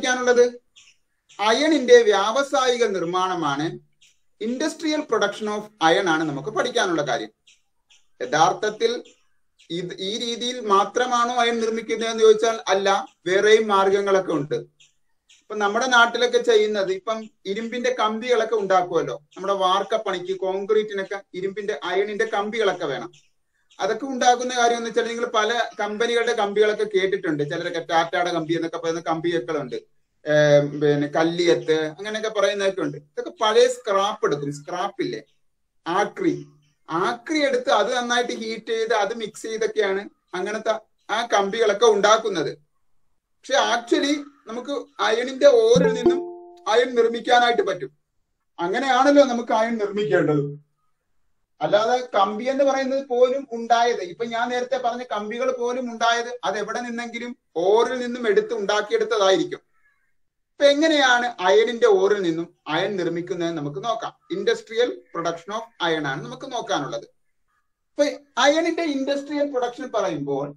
പഠിക്കാനുള്ളത് അയണിന്റെ വ്യാവസായിക നിർമ്മാണമാണ് ഇൻഡസ്ട്രിയൽ പ്രൊഡക്ഷൻ ഓഫ് അയൺ ആണ് നമുക്ക് പഠിക്കാനുള്ള കാര്യം യഥാർത്ഥത്തിൽ ഇത് ഈ രീതിയിൽ മാത്രമാണോ അയൺ നിർമ്മിക്കുന്നതെന്ന് ചോദിച്ചാൽ അല്ല വേറെയും മാർഗങ്ങളൊക്കെ ഉണ്ട് ഇപ്പൊ നമ്മുടെ നാട്ടിലൊക്കെ ചെയ്യുന്നത് ഇപ്പം ഇരുമ്പിന്റെ കമ്പികളൊക്കെ ഉണ്ടാക്കുമല്ലോ നമ്മുടെ വാർക്കപ്പണിക്ക് കോൺക്രീറ്റിനൊക്കെ ഇരുമ്പിന്റെ അയണിന്റെ കമ്പികളൊക്കെ വേണം അതൊക്കെ ഉണ്ടാക്കുന്ന കാര്യം എന്ന് വെച്ചാൽ നിങ്ങൾ പല കമ്പനികളുടെ കമ്പികളൊക്കെ കേട്ടിട്ടുണ്ട് ചിലരൊക്കെ ടാറ്റയുടെ കമ്പി എന്നൊക്കെ പറയുന്ന കമ്പിയൊക്കെ പിന്നെ കല്ലിയത്ത് അങ്ങനെയൊക്കെ പറയുന്നതൊക്കെ ഉണ്ട് ഇതൊക്കെ പഴയ സ്ക്രാപ്പ് എടുക്കും സ്ക്രാപ്പ് ഇല്ലേ ആക്രി ആക്രി എടുത്ത് അത് നന്നായിട്ട് ഹീറ്റ് ചെയ്ത് അത് മിക്സ് ചെയ്തൊക്കെയാണ് അങ്ങനത്തെ ആ കമ്പികളൊക്കെ ഉണ്ടാക്കുന്നത് പക്ഷെ ആക്ച്വലി നമുക്ക് അയണിന്റെ ഓരിൽ നിന്നും അയൺ നിർമ്മിക്കാനായിട്ട് പറ്റും അങ്ങനെയാണല്ലോ നമുക്ക് അയൺ നിർമ്മിക്കേണ്ടത് അല്ലാതെ കമ്പി എന്ന് പറയുന്നത് പോലും ഉണ്ടായത് ഇപ്പൊ ഞാൻ നേരത്തെ പറഞ്ഞ കമ്പികൾ പോലും ഉണ്ടായത് അത് എവിടെ നിന്നെങ്കിലും ഓറിൽ നിന്നും എടുത്ത് ഉണ്ടാക്കിയെടുത്തതായിരിക്കും ഇപ്പൊ എങ്ങനെയാണ് അയണിന്റെ ഓറിൽ നിന്നും അയൺ നിർമ്മിക്കുന്നത് നമുക്ക് നോക്കാം ഇൻഡസ്ട്രിയൽ പ്രൊഡക്ഷൻ ഓഫ് അയൺ ആണ് നമുക്ക് നോക്കാനുള്ളത് ഇപ്പൊ അയണിന്റെ ഇൻഡസ്ട്രിയൽ പ്രൊഡക്ഷൻ പറയുമ്പോൾ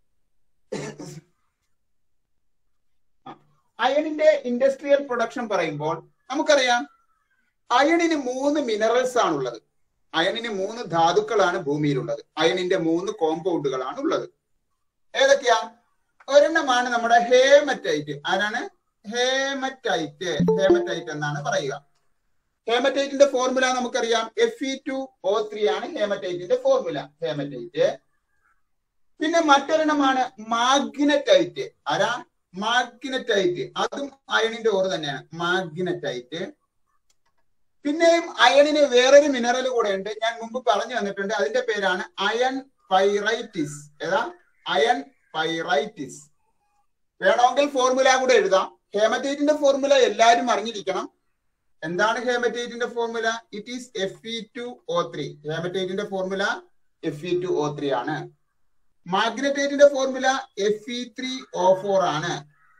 അയണിന്റെ ഇൻഡസ്ട്രിയൽ പ്രൊഡക്ഷൻ പറയുമ്പോൾ നമുക്കറിയാം അയണിന് മൂന്ന് മിനറൽസ് ആണുള്ളത് അയണിന് മൂന്ന് ധാതുക്കളാണ് ഭൂമിയിലുള്ളത് അയണിന്റെ മൂന്ന് കോമ്പൗണ്ടുകളാണ് ഉള്ളത് ഏതൊക്കെയാ ഒരെണ്ണമാണ് നമ്മുടെ ഹേമറ്റൈറ്റ് ആരാണ് ഹേമറ്റൈറ്റ് ഹേമറ്റൈറ്റ് എന്നാണ് പറയുക ഹേമറ്റൈറ്റിന്റെ ഫോർമുല നമുക്കറിയാം F E two O three ആണ് ഹേമറ്റൈറ്റിന്റെ ഫോർമുല ഹേമറ്റൈറ്റ് പിന്നെ മറ്റൊരെണ്ണമാണ് മാഗ്നറ്റൈറ്റ് ആരാ മാഗ്നറ്റൈറ്റ് അതും അയണിന്റെ ഓറ് തന്നെയാണ് മാഗ്നറ്റൈറ്റ് പിന്നെയും അയണിന് വേറൊരു മിനറൽ കൂടെ ഉണ്ട് ഞാൻ മുമ്പ് പറഞ്ഞു തന്നിട്ടുണ്ട് അതിന്റെ പേരാണ് അയൺ പൈറൈറ്റിസ് ഏതാ അയൺ പൈറൈറ്റിസ് വേണമെങ്കിൽ ഫോർമുല കൂടെ എഴുതാം ഹേമറ്റൈറ്റിന്റെ ഫോർമുല എല്ലാവരും അറിഞ്ഞിരിക്കണം എന്താണ് ഹേമറ്റൈറ്റിന്റെ formula it is F E two O three ഹേമറ്റൈറ്റിന്റെ formula F E two O three ആണ് മാഗ്നറ്റൈറ്റിന്റെ formula F E three O four ആണ്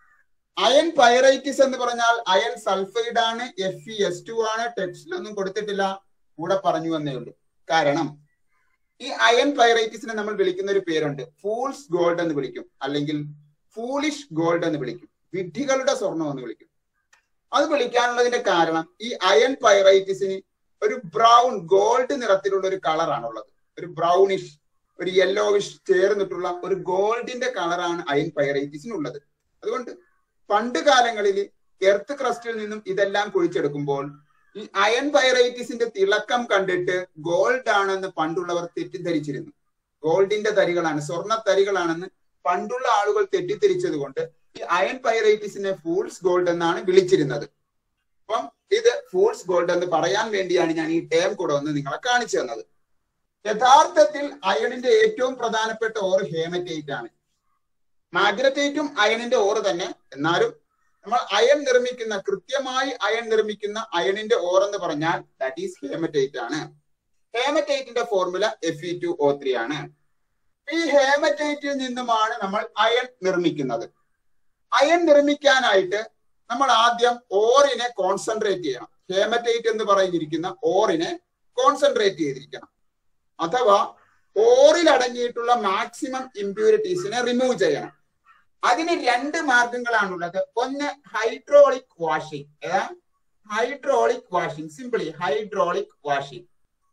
അയൺ പൈറൈറ്റിസ് എന്ന് പറഞ്ഞാൽ അയൺ സൾഫൈഡ് ആണ് എഫ് ഇ എസ് ടു ആണ് ടെക്സ്റ്റിലൊന്നും കൊടുത്തിട്ടില്ല കൂടെ പറഞ്ഞു എന്നേ ഉള്ളൂ കാരണം ഈ അയൺ പൈറൈറ്റിസിനെ നമ്മൾ വിളിക്കുന്ന ഒരു പേരുണ്ട് ഫൂൾസ് ഗോൾഡ് എന്ന് വിളിക്കും അല്ലെങ്കിൽ ഫൂളിഷ് ഗോൾഡ് എന്ന് വിളിക്കും വിഡ്ഢികളുടെ സ്വർണം എന്ന് വിളിക്കും അത് വിളിക്കാനുള്ളതിന്റെ കാരണം ഈ അയൺ പൈറൈറ്റിസിന് ഒരു ബ്രൗൺ ഗോൾഡ് നിറത്തിലുള്ള ഒരു കളറാണുള്ളത് ഒരു ബ്രൗണിഷ് ഒരു യെല്ലോവിഷ് ചേർന്നിട്ടുള്ള ഒരു ഗോൾഡിന്റെ കളറാണ് അയൺ പൈറൈറ്റിസിനുള്ളത് അതുകൊണ്ട് പണ്ട് കാലങ്ങളിൽ എർത്ത് ക്രസ്റ്റിൽ നിന്നും ഇതെല്ലാം കുഴിച്ചെടുക്കുമ്പോൾ ഈ അയൺ പൈറൈറ്റിസിന്റെ തിളക്കം കണ്ടിട്ട് ഗോൾഡ് ആണെന്ന് പണ്ടുള്ളവർ തെറ്റിദ്ധരിച്ചിരുന്നു ഗോൾഡിന്റെ തരികളാണ് സ്വർണ്ണ തരികളാണെന്ന് പണ്ടുള്ള ആളുകൾ തെറ്റിദ്ധരിച്ചത് കൊണ്ട് ഈ അയൺ പൈറൈറ്റിസിനെ ഫൂൾസ് ഗോൾഡ് എന്നാണ് വിളിച്ചിരുന്നത് അപ്പം ഇത് ഫൂൾസ് ഗോൾഡ് എന്ന് പറയാൻ വേണ്ടിയാണ് ഞാൻ ഈ ടേം കൂടെ ഒന്ന് നിങ്ങളെ കാണിച്ചു തന്നത് യഥാർത്ഥത്തിൽ അയണിന്റെ ഏറ്റവും പ്രധാനപ്പെട്ട ഓർ ഹേമറ്റൈറ്റ് ആണ് മാഗ്നറ്റൈറ്റും അയണിന്റെ ഓറ് തന്നെ എന്നാലും നമ്മൾ അയൺ നിർമ്മിക്കുന്ന കൃത്യമായി അയൺ നിർമ്മിക്കുന്ന അയണിന്റെ ഓർ എന്ന് പറഞ്ഞാൽ ദാറ്റ് ഈസ് ഹേമറ്റൈറ്റ് ആണ് ഹേമറ്റൈറ്റിന്റെ formula F E two O three ആണ് ഈ ഹേമറ്റൈറ്റിൽ നിന്നുമാണ് നമ്മൾ അയൺ നിർമ്മിക്കുന്നത് അയൺ നിർമ്മിക്കാനായിട്ട് നമ്മൾ ആദ്യം ഓറിനെ കോൺസെൻട്രേറ്റ് ചെയ്യണം ഹേമറ്റൈറ്റ് എന്ന് പറഞ്ഞിരിക്കുന്ന ഓറിനെ കോൺസെൻട്രേറ്റ് ചെയ്തിരിക്കണം അഥവാ ഓറിൽ അടങ്ങിയിട്ടുള്ള മാക്സിമം ഇമ്പ്യൂരിറ്റീസിനെ റിമൂവ് ചെയ്യണം അതിന് രണ്ട് മാർഗങ്ങളാണുള്ളത് ഒന്ന് ഹൈഡ്രോളിക് വാഷിംഗ് ഏതാ hydraulic washing simply hydraulic washing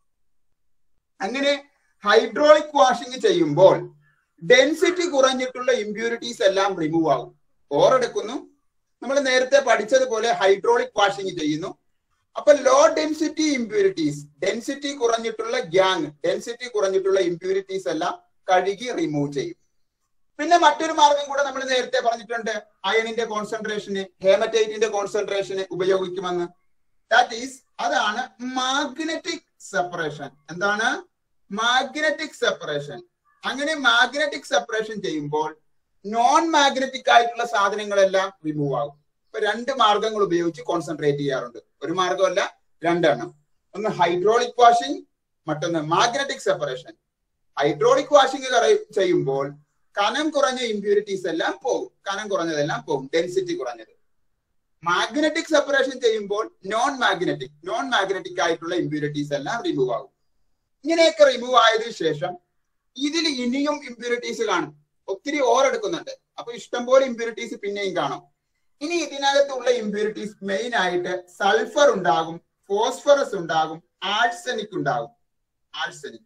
അങ്ങനെ ഹൈഡ്രോളിക് വാഷിംഗ് ചെയ്യുമ്പോൾ ഡെൻസിറ്റി കുറഞ്ഞിട്ടുള്ള ഇമ്പ്യൂരിറ്റീസ് എല്ലാം റിമൂവ് ആകും ഓറെടുക്കുന്നു നമ്മൾ നേരത്തെ പഠിച്ചതുപോലെ ഹൈഡ്രോളിക് വാഷിംഗ് ചെയ്യുന്നു അപ്പൊ ലോ ഡെൻസിറ്റി ഇമ്പ്യൂരിറ്റീസ് ഡെൻസിറ്റി കുറഞ്ഞിട്ടുള്ള ഗ്യാങ് ഡെൻസിറ്റി കുറഞ്ഞിട്ടുള്ള ഇമ്പ്യൂരിറ്റീസ് എല്ലാം കഴുകി റിമൂവ് ചെയ്യും പിന്നെ മറ്റൊരു മാർഗം കൂടെ നമ്മൾ നേരത്തെ പറഞ്ഞിട്ടുണ്ട് അയണിന്റെ കോൺസെൻട്രേഷന് ഹേമറ്റൈറ്റിന്റെ കോൺസെൻട്രേഷന് ഉപയോഗിക്കുമെന്ന് ദാറ്റ് ഈസ് അതാണ് മാഗ്നറ്റിക് സെപ്പറേഷൻ എന്താണ് മാഗ്നറ്റിക് സെപ്പറേഷൻ അങ്ങനെ മാഗ്നറ്റിക് സെപ്പറേഷൻ ചെയ്യുമ്പോൾ നോൺ മാഗ്നറ്റിക് ആയിട്ടുള്ള സാധനങ്ങളെല്ലാം റിമൂവ് ആകും ഇപ്പൊ രണ്ട് മാർഗങ്ങൾ ഉപയോഗിച്ച് കോൺസെൻട്രേറ്റ് ചെയ്യാറുണ്ട് ഒരു മാർഗമല്ല രണ്ടെണ്ണം ഒന്ന് ഹൈഡ്രോളിക് വാഷിംഗ് മറ്റൊന്ന് മാഗ്നറ്റിക് സെപ്പറേഷൻ ഹൈഡ്രോളിക് വാഷിംഗ് ചെയ്യുമ്പോൾ കനം കുറഞ്ഞ ഇമ്പ്യൂരിറ്റീസ് എല്ലാം പോകും കനം കുറഞ്ഞതെല്ലാം പോകും ഡെൻസിറ്റി കുറഞ്ഞത് മാഗ്നറ്റിക് സെപ്പറേഷൻ ചെയ്യുമ്പോൾ നോൺ മാഗ്നറ്റിക് നോൺ മാഗ്നറ്റിക് ആയിട്ടുള്ള ഇമ്പ്യൂരിറ്റീസ് എല്ലാം റിമൂവ് ആകും ഇങ്ങനെയൊക്കെ റിമൂവ് ആയതിനു ശേഷം ഇതിൽ ഇനിയും ഇമ്പ്യൂരിറ്റീസ് കാണും ഒത്തിരി ഓർ എടുക്കുന്നുണ്ട് അപ്പൊ ഇഷ്ടംപോലെ ഇമ്പ്യൂരിറ്റീസ് പിന്നെയും കാണും ഇനി ഇതിനകത്തുള്ള ഇമ്പ്യൂരിറ്റീസ് മെയിൻ ആയിട്ട് സൾഫർ ഉണ്ടാകും ഫോസ്ഫറസ് ഉണ്ടാകും ആഴ്സനിക് ഉണ്ടാകും ആഴ്സനിക്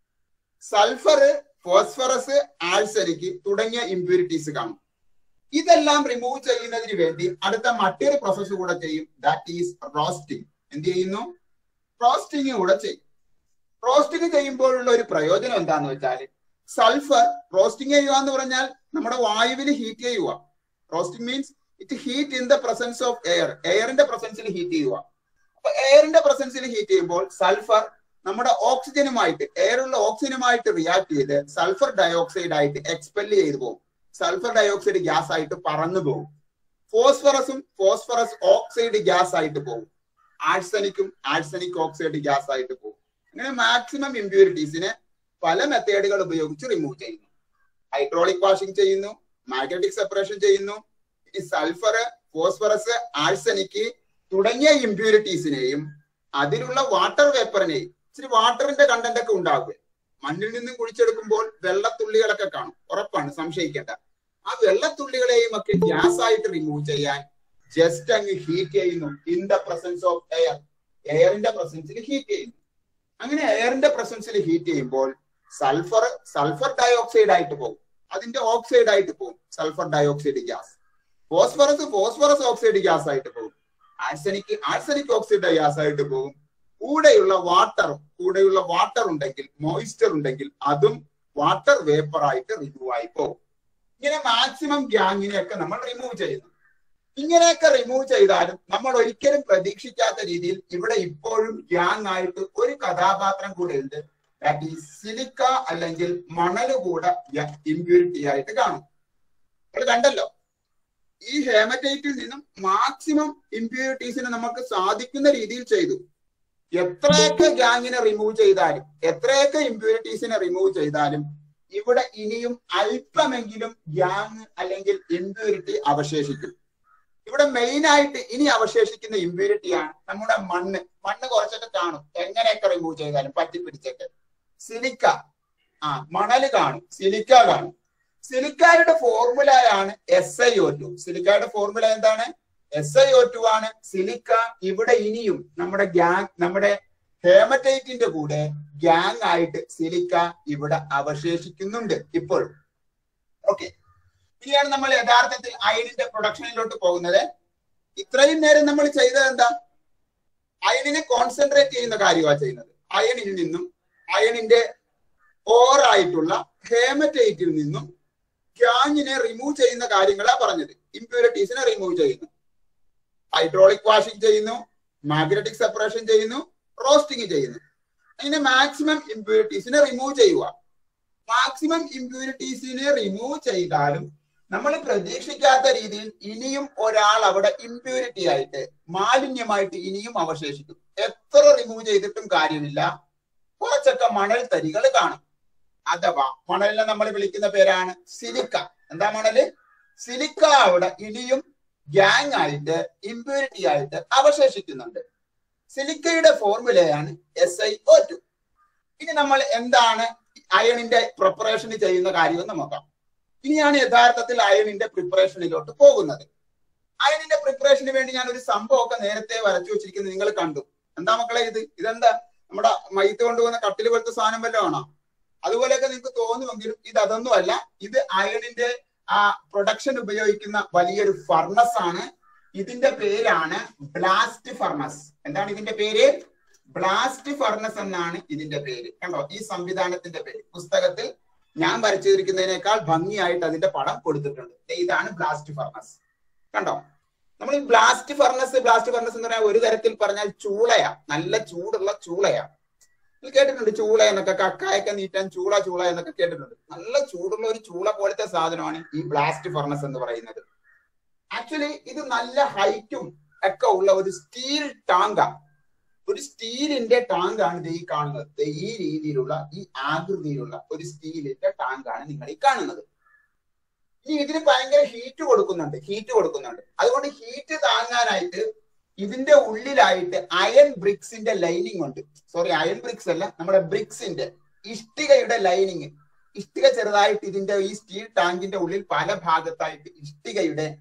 സൾഫർ ഫോസ്ഫറസ് ആഴ്സനിക് തുടങ്ങിയ ഇമ്പ്യൂരിറ്റീസ് കാണും ഇതെല്ലാം റിമൂവ് ചെയ്യുന്നതിന് വേണ്ടി അടുത്ത മറ്റൊരു പ്രോസസ്സ് കൂടെ ചെയ്യും ദാറ്റ് ഈസ് റോസ്റ്റിംഗ് എന്ത് ചെയ്യുന്നു റോസ്റ്റിംഗ് കൂടെ ചെയ്യും റോസ്റ്റിംഗ് ചെയ്യുമ്പോഴുള്ള ഒരു പ്രയോജനം എന്താന്ന് വെച്ചാൽ സൾഫർ റോസ്റ്റിംഗ് ചെയ്യുക എന്ന് പറഞ്ഞാൽ നമ്മുടെ വായുവിൽ ഹീറ്റ് ചെയ്യുക roasting means it heat in the presence of air എയറിന്റെ പ്രസൻസിൽ ഹീറ്റ് ചെയ്യുക അപ്പൊ എയറിന്റെ പ്രസൻസിൽ ഹീറ്റ് ചെയ്യുമ്പോൾ സൾഫർ നമ്മുടെ ഓക്സിജനുമായിട്ട് എയറുള്ള ഓക്സിജനുമായിട്ട് റിയാക്ട് ചെയ്ത് സൾഫർ ഡയോക്സൈഡ് ആയിട്ട് എക്സ്പെല് ചെയ്തു പോകും സൾഫർ ഡയോക്സൈഡ് ഗ്യാസ് ആയിട്ട് പറന്നു പോകും ഫോസ്ഫറസും ഫോസ്ഫറസ് ഓക്സൈഡ് ഗ്യാസ് ആയിട്ട് പോകും ആഴ്സനിക്കും ആഴ്സനിക് ഓക്സൈഡ് ഗ്യാസ് ആയിട്ട് പോകും അങ്ങനെ മാക്സിമം ഇമ്പ്യൂരിറ്റീസിനെ പല മെത്തേഡുകൾ ഉപയോഗിച്ച് റിമൂവ് ചെയ്യുന്നു ഹൈഡ്രോളിക് വാഷിംഗ് ചെയ്യുന്നു മാഗ്നറ്റിക് സെപ്പറേഷൻ ചെയ്യുന്നു ഈ സൾഫർ ഫോസ്ഫറസ് ആഴ്സനിക് തുടങ്ങിയ ഇമ്പ്യൂരിറ്റീസിനെയും അതിലുള്ള വാട്ടർ വേപ്പറിനെയും ഇച്ചിരി വാട്ടറിന്റെ കണ്ടന്റ് ഒക്കെ ഉണ്ടാകും മണ്ണിൽ നിന്നും കുഴിച്ചെടുക്കുമ്പോൾ വെള്ളത്തുള്ളികളൊക്കെ കാണും ഉറപ്പാണ് സംശയിക്കേണ്ട ആ വെള്ളത്തുള്ളികളെയും ഒക്കെ ഗ്യാസ് ആയിട്ട് റിമൂവ് ചെയ്യാൻ ജസ്റ്റ് അങ്ങ് ഹീറ്റ് ചെയ്യുന്നു in the presence of air എയറിന്റെ പ്രസൻസിൽ ഹീറ്റ് ചെയ്യുന്നു അങ്ങനെ എയറിന്റെ പ്രസൻസിൽ ഹീറ്റ് ചെയ്യുമ്പോൾ സൾഫർ സൾഫർ ഡയോക്സൈഡ് ആയിട്ട് പോകും അതിന്റെ ഓക്സൈഡ് ആയിട്ട് പോകും sulphur dioxide gas phosphorus phosphorus oxide gas ആയിട്ട് പോകും ആഴ്സനിക് ആഴ്സനിക് ഓക്സൈഡ് ഗ്യാസ് ആയിട്ട് പോകും കൂടെയുള്ള വാട്ടർ കൂടെയുള്ള വാട്ടർ ഉണ്ടെങ്കിൽ മോയിസ്ചർ ഉണ്ടെങ്കിൽ അതും വാട്ടർ വേപ്പർ ആയിട്ട് റിമൂവ് ആയി പോകും ഇങ്ങനെ മാക്സിമം ഗ്യാങ്ങിനെയൊക്കെ നമ്മൾ റിമൂവ് ചെയ്യുന്നു ഇങ്ങനെയൊക്കെ റിമൂവ് ചെയ്താലും നമ്മൾ ഒരിക്കലും പ്രതീക്ഷിക്കാത്ത രീതിയിൽ ഇവിടെ ഇപ്പോഴും ഗ്യാങ് ആയിട്ട് ഒരു കഥാപാത്രം കൂടെ ഉണ്ട് ദാറ്റ് ഈ സിലിക്ക അല്ലെങ്കിൽ മണല് കൂടെ ഇമ്പ്യൂരിറ്റി ആയിട്ട് കാണും നിങ്ങൾ കണ്ടല്ലോ ഈ ഹേമറ്റൈറ്റിൽ നിന്നും മാക്സിമം ഇമ്പ്യൂരിറ്റീസിനെ നമുക്ക് സാധിക്കുന്ന രീതിയിൽ ചെയ്തു എത്രയൊക്കെ ഗ്യാങ്ങിനെ റിമൂവ് ചെയ്താലും എത്രയൊക്കെ ഇമ്പ്യൂരിറ്റീസിനെ റിമൂവ് ചെയ്താലും ഇവിടെ ഇനിയും അല്പമെങ്കിലും ഗ്യാങ് അല്ലെങ്കിൽ ഇമ്പ്യൂരിറ്റി അവശേഷിക്കും ഇവിടെ മെയിൻ ആയിട്ട് ഇനി അവശേഷിക്കുന്ന ഇമ്പ്യൂരിറ്റിയാണ് നമ്മുടെ മണ്ണ് മണ്ണ് കുറച്ചൊക്കെ കാണും എങ്ങനെയൊക്കെ റിമൂവ് ചെയ്താലും പറ്റിപ്പിടിച്ചൊക്കെ സിലിക്ക ആ മണല് കാണും സിലിക്ക കാണും സിലിക്കായുടെ ഫോർമുലയാണ് എസ് ഐ ഒ ടു സിലിക്കായുടെ ഫോർമുല എന്താണ് എസ് ഐ ഒ ടു ആണ് സിലിക്ക ഇവിടെ ഇനിയും നമ്മുടെ ഗ്യാങ് നമ്മുടെ ഹേമറ്റൈറ്റിന്റെ കൂടെ ഗ്യാങ് ആയിട്ട് സിലിക്ക ഇവിടെ അവശേഷിക്കുന്നുണ്ട് ഇപ്പോഴും ഓക്കെ ഇനിയാണ് നമ്മൾ യഥാർത്ഥത്തിൽ അയണിന്റെ പ്രൊഡക്ഷനിലോട്ട് പോകുന്നത് ഇത്രയും നേരം നമ്മൾ ചെയ്തത് എന്താ അയണിനെ കോൺസെൻട്രേറ്റ് ചെയ്യുന്ന കാര്യമാണ് ചെയ്യുന്നത് അയണിൽ നിന്നും അയണിന്റെ ഓറായിട്ടുള്ള ഹേമറ്റൈറ്റിൽ നിന്നും ഗ്യാങ്ങിനെ റിമൂവ് ചെയ്യുന്ന കാര്യങ്ങളാ പറഞ്ഞത് ഇമ്പ്യൂരിറ്റീസിനെ റിമൂവ് ചെയ്യുന്നു ഹൈഡ്രോളിക് വാഷിംഗ് ചെയ്യുന്നു മാഗ്നറ്റിക് സെപ്പറേഷൻ ചെയ്യുന്നു റോസ്റ്റിംഗ് ചെയ്യുന്നു അങ്ങനെ മാക്സിമം ഇമ്പ്യൂരിറ്റീസിനെ റിമൂവ് ചെയ്യുക മാക്സിമം ഇമ്പ്യൂരിറ്റീസിനെ റിമൂവ് ചെയ്താലും നമ്മൾ പ്രതീക്ഷിക്കാത്ത രീതിയിൽ ഇനിയും ഒരാൾ അവിടെ ഇമ്പ്യൂരിറ്റി ആയിട്ട് മാലിന്യമായിട്ട് ഇനിയും അവശേഷിക്കും എത്ര റിമൂവ് ചെയ്തിട്ടും കാര്യമില്ല കുറച്ചൊക്കെ മണൽ തരികൾ കാണും അഥവാ മണലിനെ നമ്മൾ വിളിക്കുന്ന പേരാണ് സിലിക്ക എന്താ മണല് സിലിക്ക അവിടെ ഇനിയും ഗ്യാങ് ആയിട്ട് ഇമ്പ്യൂരിറ്റി ആയിട്ട് അവശേഷിക്കുന്നുണ്ട് സിലിക്കയുടെ ഫോർമുലയാണ് എസ് ഐ ഒ ടു ഇനി നമ്മൾ എന്താണ് അയണിന്റെ പ്രിപ്പറേഷന് ചെയ്യുന്ന കാര്യം നോക്കാം ഇനിയാണ് യഥാർത്ഥത്തിൽ അയണിന്റെ പ്രിപ്പറേഷനിലോട്ട് പോകുന്നത് അയണിന്റെ പ്രിപ്പറേഷന് വേണ്ടി ഞാൻ ഒരു സംഭവമൊക്കെ നേരത്തെ വരച്ചു വെച്ചിരിക്കുന്നത് നിങ്ങൾ കണ്ടു എന്താ മക്കളെ ഇത് ഇതെന്താ നമ്മുടെ മൈത്ത് കൊണ്ടുപോകുന്ന കട്ടിൽ പോലത്തെ സാധനം വല്ലതും ആണോ അതുപോലെയൊക്കെ നിങ്ങൾക്ക് തോന്നുമെങ്കിലും ഇത് അതൊന്നുമല്ല ഇത് അയണിന്റെ ആ പ്രൊഡക്ഷൻ ഉപയോഗിക്കുന്ന വലിയൊരു ഫർണസ് ആണ് ഇതിന്റെ പേരാണ് ബ്ലാസ്റ്റ് ഫർണസ് എന്താണ് ഇതിന്റെ പേര് ബ്ലാസ്റ്റ് ഫർണസ് എന്നാണ് ഇതിന്റെ പേര് കണ്ടോ ഈ സംവിധാനത്തിന്റെ പേര് പുസ്തകത്തിൽ ഞാൻ വരച്ചിരിക്കുന്നതിനേക്കാൾ ഭംഗിയായിട്ട് അതിന്റെ പടം കൊടുത്തിട്ടുണ്ട് ഇതാണ് ബ്ലാസ്റ്റ് ഫർണസ് കണ്ടോ നമ്മൾ ഈ ബ്ലാസ്റ്റ് ഫർണസ് ബ്ലാസ്റ്റ് ഫർണസ് എന്ന് പറഞ്ഞാൽ ഒരു തരത്തിൽ പറഞ്ഞാൽ ചൂളയാ നല്ല ചൂടുള്ള ചൂളയാ കേട്ടിട്ടുണ്ട് ചൂള എന്നൊക്കെ കക്കായൊക്കെ നീറ്റാൻ ചൂള ചൂള എന്നൊക്കെ കേട്ടിട്ടുണ്ട് നല്ല ചൂടുള്ള ഒരു ചൂള പോലത്തെ സാധനമാണ് ഈ ബ്ലാസ്റ്റ് ഫർണസ് എന്ന് പറയുന്നത് ആക്ച്വലി ഇത് നല്ല ഹൈറ്റും ഒക്കെ ഉള്ള ഒരു സ്റ്റീൽ ടാങ്കാ ഒരു സ്റ്റീലിന്റെ ടാങ്ക് ആണ് ഇത് ഈ കാണുന്നത് ഈ രീതിയിലുള്ള ഈ ആകൃതിയിലുള്ള ഒരു സ്റ്റീലിന്റെ ടാങ്ക് ആണ് നിങ്ങൾ ഈ കാണുന്നത് ഇനി ഇതിന് ഭയങ്കര ഹീറ്റ് കൊടുക്കുന്നുണ്ട് ഹീറ്റ് കൊടുക്കുന്നുണ്ട് അതുകൊണ്ട് ഹീറ്റ് താങ്ങാനായിട്ട് ഇതിന്റെ ഉള്ളിലായിട്ട് അയൺ ബ്രിക്സിന്റെ ലൈനിങ് ഉണ്ട് സോറി അയൺ ബ്രിക്സ് അല്ല നമ്മുടെ ബ്രിക്സിന്റെ ഇഷ്ടികയുടെ ലൈനിങ് ഇഷ്ടിക ചെറുതായിട്ട് ഇതിന്റെ ഈ സ്റ്റീൽ ടാങ്കിന്റെ ഉള്ളിൽ പല ഭാഗത്തായിട്ട് ഇഷ്ടികയുടെ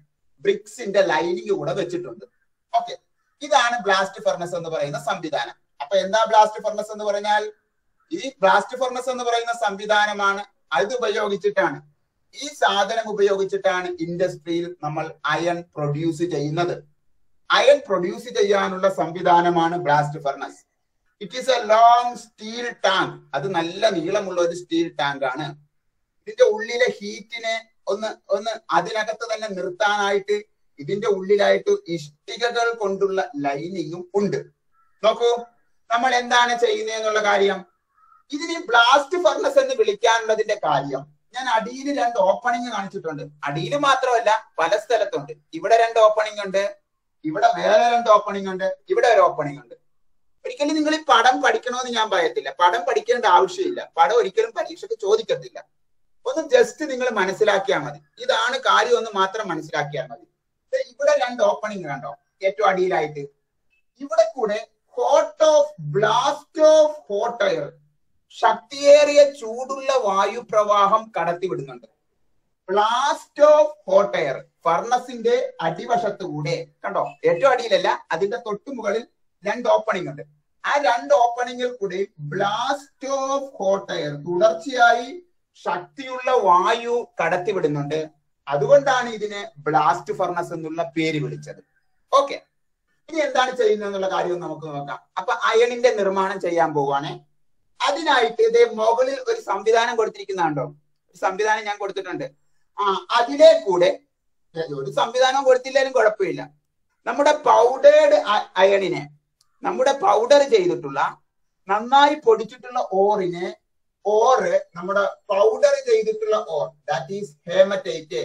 ബ്രിക്സിന്റെ ലൈനിങ് കൂടെ വെച്ചിട്ടുണ്ട് ഓക്കെ ഇതാണ് ബ്ലാസ്റ്റ് ഫർണസ് എന്ന് പറയുന്ന സംവിധാനം അപ്പൊ എന്താ ബ്ലാസ്റ്റ് ഫർണസ് എന്ന് പറഞ്ഞാൽ ഈ ബ്ലാസ്റ്റ് ഫർണസ് എന്ന് പറയുന്ന സംവിധാനമാണ് അത് ഉപയോഗിച്ചിട്ടാണ് ഈ സാധനം ഉപയോഗിച്ചിട്ടാണ് ഇൻഡസ്ട്രിയിൽ നമ്മൾ അയൺ പ്രൊഡ്യൂസ് ചെയ്യുന്നത് അയൺ പ്രൊഡ്യൂസ് ചെയ്യാനുള്ള സംവിധാനമാണ് blast furnace it is a long steel tank അത് നല്ല നീളമുള്ള ഒരു സ്റ്റീൽ ടാങ്ക് ആണ് ഇതിന്റെ ഉള്ളിലെ ഹീറ്റിനെ ഒന്ന് ഒന്ന് അതിനകത്ത് തന്നെ നിർത്താനായിട്ട് ഇതിന്റെ ഉള്ളിലായിട്ട് ഇഷ്ടികകൾ കൊണ്ടുള്ള ലൈനിങ്ങും ഉണ്ട് നോക്കൂ നമ്മൾ എന്താണ് ചെയ്യുന്നത് എന്നുള്ള കാര്യം ഇതിന് ബ്ലാസ്റ്റ് ഫർണസ് എന്ന് വിളിക്കാനുള്ളതിന്റെ കാര്യം ഞാൻ അടിയിൽ രണ്ട് ഓപ്പണിംഗ് കാണിച്ചിട്ടുണ്ട് അടിയിൽ മാത്രമല്ല പല സ്ഥലത്തുണ്ട് ഇവിടെ രണ്ട് ഓപ്പണിംഗ് ഉണ്ട് ഇവിടെ വേറെ രണ്ട് ഓപ്പണിംഗ് ഉണ്ട് ഇവിടെ ഒരു ഓപ്പണിംഗ് ഉണ്ട് ഒരിക്കലും നിങ്ങൾ ഈ പടം പഠിക്കണമെന്ന് ഞാൻ പറയത്തില്ല പടം പഠിക്കേണ്ട ആവശ്യമില്ല പടം ഒരിക്കലും പരീക്ഷയ്ക്ക് ചോദിക്കത്തില്ല ഒന്ന് ജസ്റ്റ് നിങ്ങൾ മനസ്സിലാക്കിയാൽ മതി ഇതാണ് കാര്യം എന്ന് മാത്രം മനസ്സിലാക്കിയാൽ മതി ദേ ഇവിടെ രണ്ട് ഓപ്പണിംഗ് കണ്ടോ ഏറ്റവും അടിയിലായിട്ട് ഇവിടെ കൂടെ hot of blast of hot air ശക്തിയേറിയ ചൂടുള്ള വായുപ്രവാഹം കടത്തിവിടുന്നുണ്ട് ബ്ലാസ്റ്റ് ഓഫ് ഹോട്ട് എയർ ഫർണസിന്റെ അടിവശത്ത് കൂടെ കണ്ടോ ഏറ്റവും അടിയിലല്ല അതിന്റെ തൊട്ടു മുകളിൽ രണ്ട് ഓപ്പണിംഗ് ഉണ്ട് ആ രണ്ട് ഓപ്പണിംഗിൽ കൂടി ബ്ലാസ്റ്റ് ഓഫ് ഹോട്ട് എയർ തുടർച്ചയായി ശക്തിയുള്ള വായു കടത്തിവിടുന്നുണ്ട് അതുകൊണ്ടാണ് ഇതിനെ ബ്ലാസ്റ്റ് ഫർണസ് എന്നുള്ള പേര് വിളിച്ചത് ഓക്കെ ഇനി എന്താണ് ചെയ്യുന്നത് എന്നുള്ള കാര്യം നമുക്ക് നോക്കാം അപ്പൊ അയണിന്റെ നിർമ്മാണം ചെയ്യാൻ പോവുകയാണ് അതിനായിട്ട് ഇതേ മുകളിൽ ഒരു സംവിധാനം കൊടുത്തിരിക്കുന്നുണ്ടോ ഒരു സംവിധാനം ഞാൻ കൊടുത്തിട്ടുണ്ട് ആ അതിലെ കൂടെ ഒരു സംവിധാനം കൊടുത്തില്ലാലും കുഴപ്പമില്ല നമ്മുടെ പൗഡേർഡ് അയണിനെ നമ്മുടെ പൗഡർ ചെയ്തിട്ടുള്ള നന്നായി പൊടിച്ചിട്ടുള്ള ഓറിനെ ഓറ് നമ്മുടെ പൗഡർ ചെയ്തിട്ടുള്ള ore that is hematite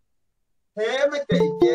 hematite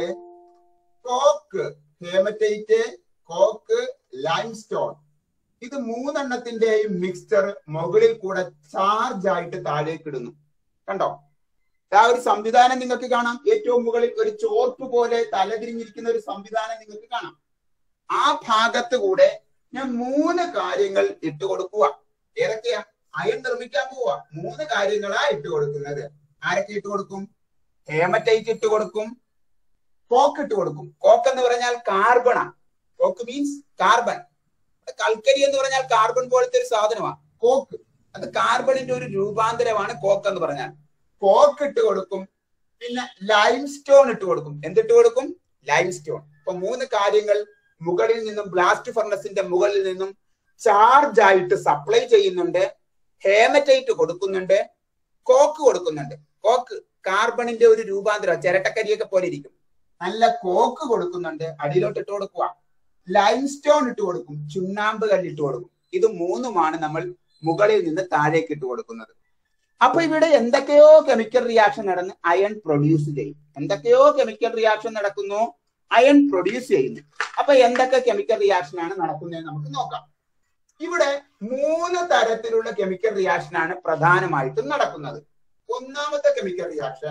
coke hematite coke limestone ഇത് മൂന്നെണ്ണത്തിന്റെയും മിക്സ്ചർ മുകളിൽ കൂടെ ചാർജ് ആയിട്ട് താഴേക്ക് ഇടുന്നു കണ്ടോ ആ ഒരു സംവിധാനം നിങ്ങൾക്ക് കാണാം ഏറ്റവും മുകളിൽ ഒരു ചോർപ്പ് പോലെ തലതിരിഞ്ഞിരിക്കുന്ന ഒരു സംവിധാനം നിങ്ങൾക്ക് കാണാം ആ ഭാഗത്ത് കൂടെ ഞാൻ മൂന്ന് കാര്യങ്ങൾ ഇട്ട് കൊടുക്കുക ഏതൊക്കെയാ അയൺ നിർമ്മിക്കാൻ പോവുക മൂന്ന് കാര്യങ്ങളാ ഇട്ട് കൊടുക്കുന്നത് ആരൊക്കെ ഇട്ട് കൊടുക്കും ഹേമറ്റൈറ്റ് ഇട്ട് കൊടുക്കും കോക്ക് ഇട്ട് കൊടുക്കും കോക്ക് എന്ന് പറഞ്ഞാൽ കാർബണാ കോക്ക് മീൻസ് കാർബൺ കൽക്കരി എന്ന് പറഞ്ഞാൽ കാർബൺ പോലത്തെ ഒരു സാധനമാണ് കോക്ക് അത് കാർബണിന്റെ ഒരു രൂപാന്തരമാണ് കോക്ക് എന്ന് പറഞ്ഞാൽ കോക്ക് ഇട്ട് കൊടുക്കും പിന്നെ ലൈം സ്റ്റോൺ ഇട്ട് കൊടുക്കും എന്തിട്ട് കൊടുക്കും ലൈം സ്റ്റോൺ ഇപ്പൊ മൂന്ന് കാര്യങ്ങൾ മുകളിൽ നിന്നും ബ്ലാസ്റ്റ് ഫർണസിന്റെ മുകളിൽ നിന്നും ചാർജ് ആയിട്ട് സപ്ലൈ ചെയ്യുന്നുണ്ട് ഹേമറ്റൈറ്റ് കൊടുക്കുന്നുണ്ട് കോക്ക് കൊടുക്കുന്നുണ്ട് കോക്ക് കാർബണിന്റെ ഒരു രൂപാന്തരം ചിരട്ടക്കരിയൊക്കെ പോലെ ഇരിക്കും നല്ല കോക്ക് കൊടുക്കുന്നുണ്ട് അടിയിലോട്ട് ഇട്ട് കൊടുക്കുക ലൈം സ്റ്റോൺ ഇട്ട് കൊടുക്കും ചുണ്ണാമ്പ് കല്ലിട്ട് കൊടുക്കും ഇത് മൂന്നുമാണ് നമ്മൾ മുകളിൽ നിന്ന് താഴേക്ക് ഇട്ട് കൊടുക്കുന്നത് അപ്പൊ ഇവിടെ എന്തൊക്കെയോ കെമിക്കൽ റിയാക്ഷൻ നടന്ന് അയൺ പ്രൊഡ്യൂസ് ചെയ്യും എന്തൊക്കെയോ കെമിക്കൽ റിയാക്ഷൻ നടക്കുന്നു അയൺ പ്രൊഡ്യൂസ് ചെയ്യുന്നു അപ്പൊ എന്തൊക്കെ കെമിക്കൽ റിയാക്ഷൻ ആണ് നടക്കുന്നത് നമുക്ക് നോക്കാം ഇവിടെ മൂന്ന് തരത്തിലുള്ള കെമിക്കൽ റിയാക്ഷൻ ആണ് പ്രധാനമായിട്ടും നടക്കുന്നത് ഒന്നാമത്തെ chemical reaction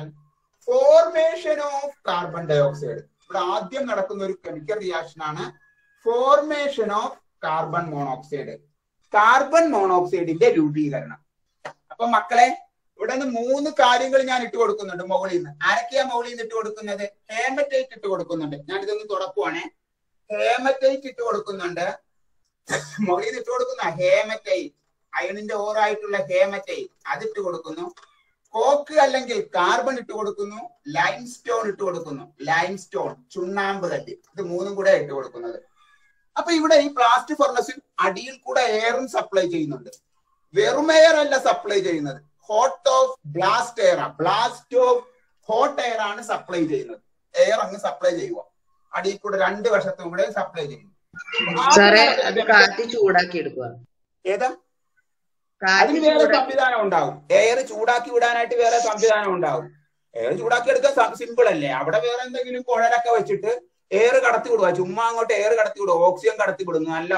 formation of carbon dioxide ഇവിടെ ആദ്യം നടക്കുന്ന ഒരു കെമിക്കൽ റിയാക്ഷൻ ആണ് formation of carbon monoxide carbon മോണോക്സൈഡിന്റെ രൂപീകരണം അപ്പൊ മക്കളെ ഇവിടെ നിന്ന് മൂന്ന് കാര്യങ്ങൾ ഞാൻ ഇട്ട് കൊടുക്കുന്നുണ്ട് മുകളിൽ നിന്ന് ആരൊക്കെയാ മുകളിൽ നിന്ന് ഇട്ട് കൊടുക്കുന്നത് ഹേമറ്റൈറ്റ് ഇട്ട് കൊടുക്കുന്നുണ്ട് ഞാൻ ഇതൊന്ന് തുറക്കുവാണേ ഹേമറ്റൈറ്റ് ഇട്ട് കൊടുക്കുന്നുണ്ട് മുകളിൽ നിന്ന് ഇട്ട് കൊടുക്കുന്ന ഹേമറ്റൈറ്റ് അയണിന്റെ ഓറായിട്ടുള്ള ഹേമറ്റൈറ്റ് അതിട്ട് കൊടുക്കുന്നു കോക്ക് അല്ലെങ്കിൽ കാർബൺ ഇട്ട് കൊടുക്കുന്നു ലൈം സ്റ്റോൺ ഇട്ട് കൊടുക്കുന്നു ലൈം സ്റ്റോൺ ചുണ്ണാമ്പ് കല്ല് ഇത് മൂന്നും കൂടെ ഇട്ട് കൊടുക്കുന്നത് അപ്പൊ ഇവിടെ ഈ പ്ലാസ്റ്റിക് ഫർണസിൽ അടിയിൽ കൂടെ എയറും സപ്ലൈ ചെയ്യുന്നുണ്ട് വെറും എയർ അല്ല സപ്ലൈ ചെയ്യുന്നത് hot of blast air blast of hot air ആണ് സപ്ലൈ ചെയ്യുന്നത് എയർ അങ്ങ് സപ്ലൈ ചെയ്യുക അടിയിൽ കൂടെ രണ്ട് വശത്തും കൂടെ സപ്ലൈ ചെയ്യുന്നു സാറേ അത് കാറ്റ് ചൂടാക്കി എടുക്കുക ഏതാ കാറ്റ് അതിന് വേറെ ചൂടാക്കി സംവിധാനം ഉണ്ടാവും എയർ ചൂടാക്കി വിടാനായിട്ട് വേറെ സംവിധാനം ഉണ്ടാവും എയർ ചൂടാക്കി എടുക്കാൻ സിമ്പിൾ അല്ലേ അവിടെ വേറെ എന്തെങ്കിലും കുഴലൊക്കെ വെച്ചിട്ട് എയർ കടത്തി വിടുക ചുമ്മാ അങ്ങോട്ട് എയർ കടത്തി വിടുക ഓക്സിജൻ കടത്തി വിടുന്നു നല്ല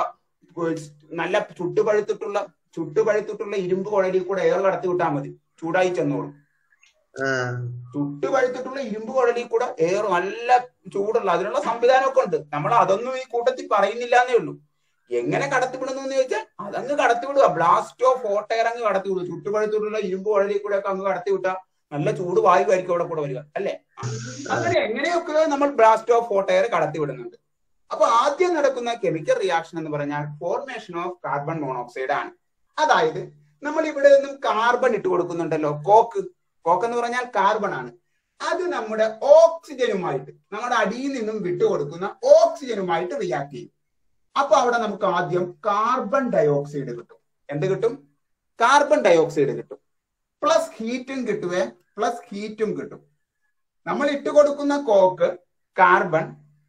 നല്ല ചുട്ടുപഴുത്തിട്ടുള്ള ചുട്ടുപഴുത്തിട്ടുള്ള ഇരുമ്പ് കുഴലിൽ കൂടെ എയർ കടത്തി വിട്ടാൽ മതി ചൂടായി ചെന്നോളും ആ ചുട്ടുപഴുത്തിട്ടുള്ള ഇരുമ്പ് കുഴലിൽ കൂടെ എയർ നല്ല ചൂടുള്ള അതിനുള്ള സംവിധാനമൊക്കെ ഉണ്ട് നമ്മൾ അതൊന്നും ഈ കൂട്ടത്തിൽ പറയുന്നില്ല എന്നേ ഉള്ളൂ എങ്ങനെ കടത്തിവിടുന്നു എന്ന് ചോദിച്ചാൽ അതങ്ങ് കടത്തിവിടുക ബ്ലാസ്റ്റ് ഓഫ് ഹോട്ട് എയർ അങ്ങ് കടത്തിവിടുക ചുട്ടുപഴുത്തിട്ടുള്ള ഇരുമ്പ് കുഴലിൽ കൂടെ ഒക്കെ അങ്ങ് കടത്തിവിട്ടാൽ നല്ല ചൂട് വായു ആയിരിക്കും അവിടെ കൂടെ വരിക അല്ലേ അങ്ങനെ എങ്ങനെയൊക്കെ നമ്മൾ ബ്ലാസ്റ്റ് ഓഫ് ഹോട്ട് എയർ കടത്തിവിടുന്നുണ്ട് അപ്പൊ ആദ്യം നടക്കുന്ന കെമിക്കൽ റിയാക്ഷൻ എന്ന് പറഞ്ഞാൽ ഫോർമേഷൻ ഓഫ് കാർബൺ മോണോക്സൈഡ് ആണ് അതായത് നമ്മൾ ഇവിടെ നിന്നും കാർബൺ ഇട്ട് കൊടുക്കുന്നുണ്ടല്ലോ കോക്ക് കോക്ക് എന്ന് പറഞ്ഞാൽ കാർബൺ ആണ് അത് നമ്മുടെ ഓക്സിജനുമായിട്ട് നമ്മുടെ അടിയിൽ നിന്നും വിട്ടുകൊടുക്കുന്ന ഓക്സിജനുമായിട്ട് റിയാക്ട് ചെയ്യും അപ്പൊ അവിടെ നമുക്ക് ആദ്യം കാർബൺ ഡയോക്സൈഡ് കിട്ടും എന്ത് കിട്ടും കാർബൺ ഡയോക്സൈഡ് കിട്ടും പ്ലസ് ഹീറ്റും കിട്ടുവേ പ്ലസ് ഹീറ്റും കിട്ടും നമ്മൾ ഇട്ട് കൊടുക്കുന്ന കോക്ക് കാർബൺ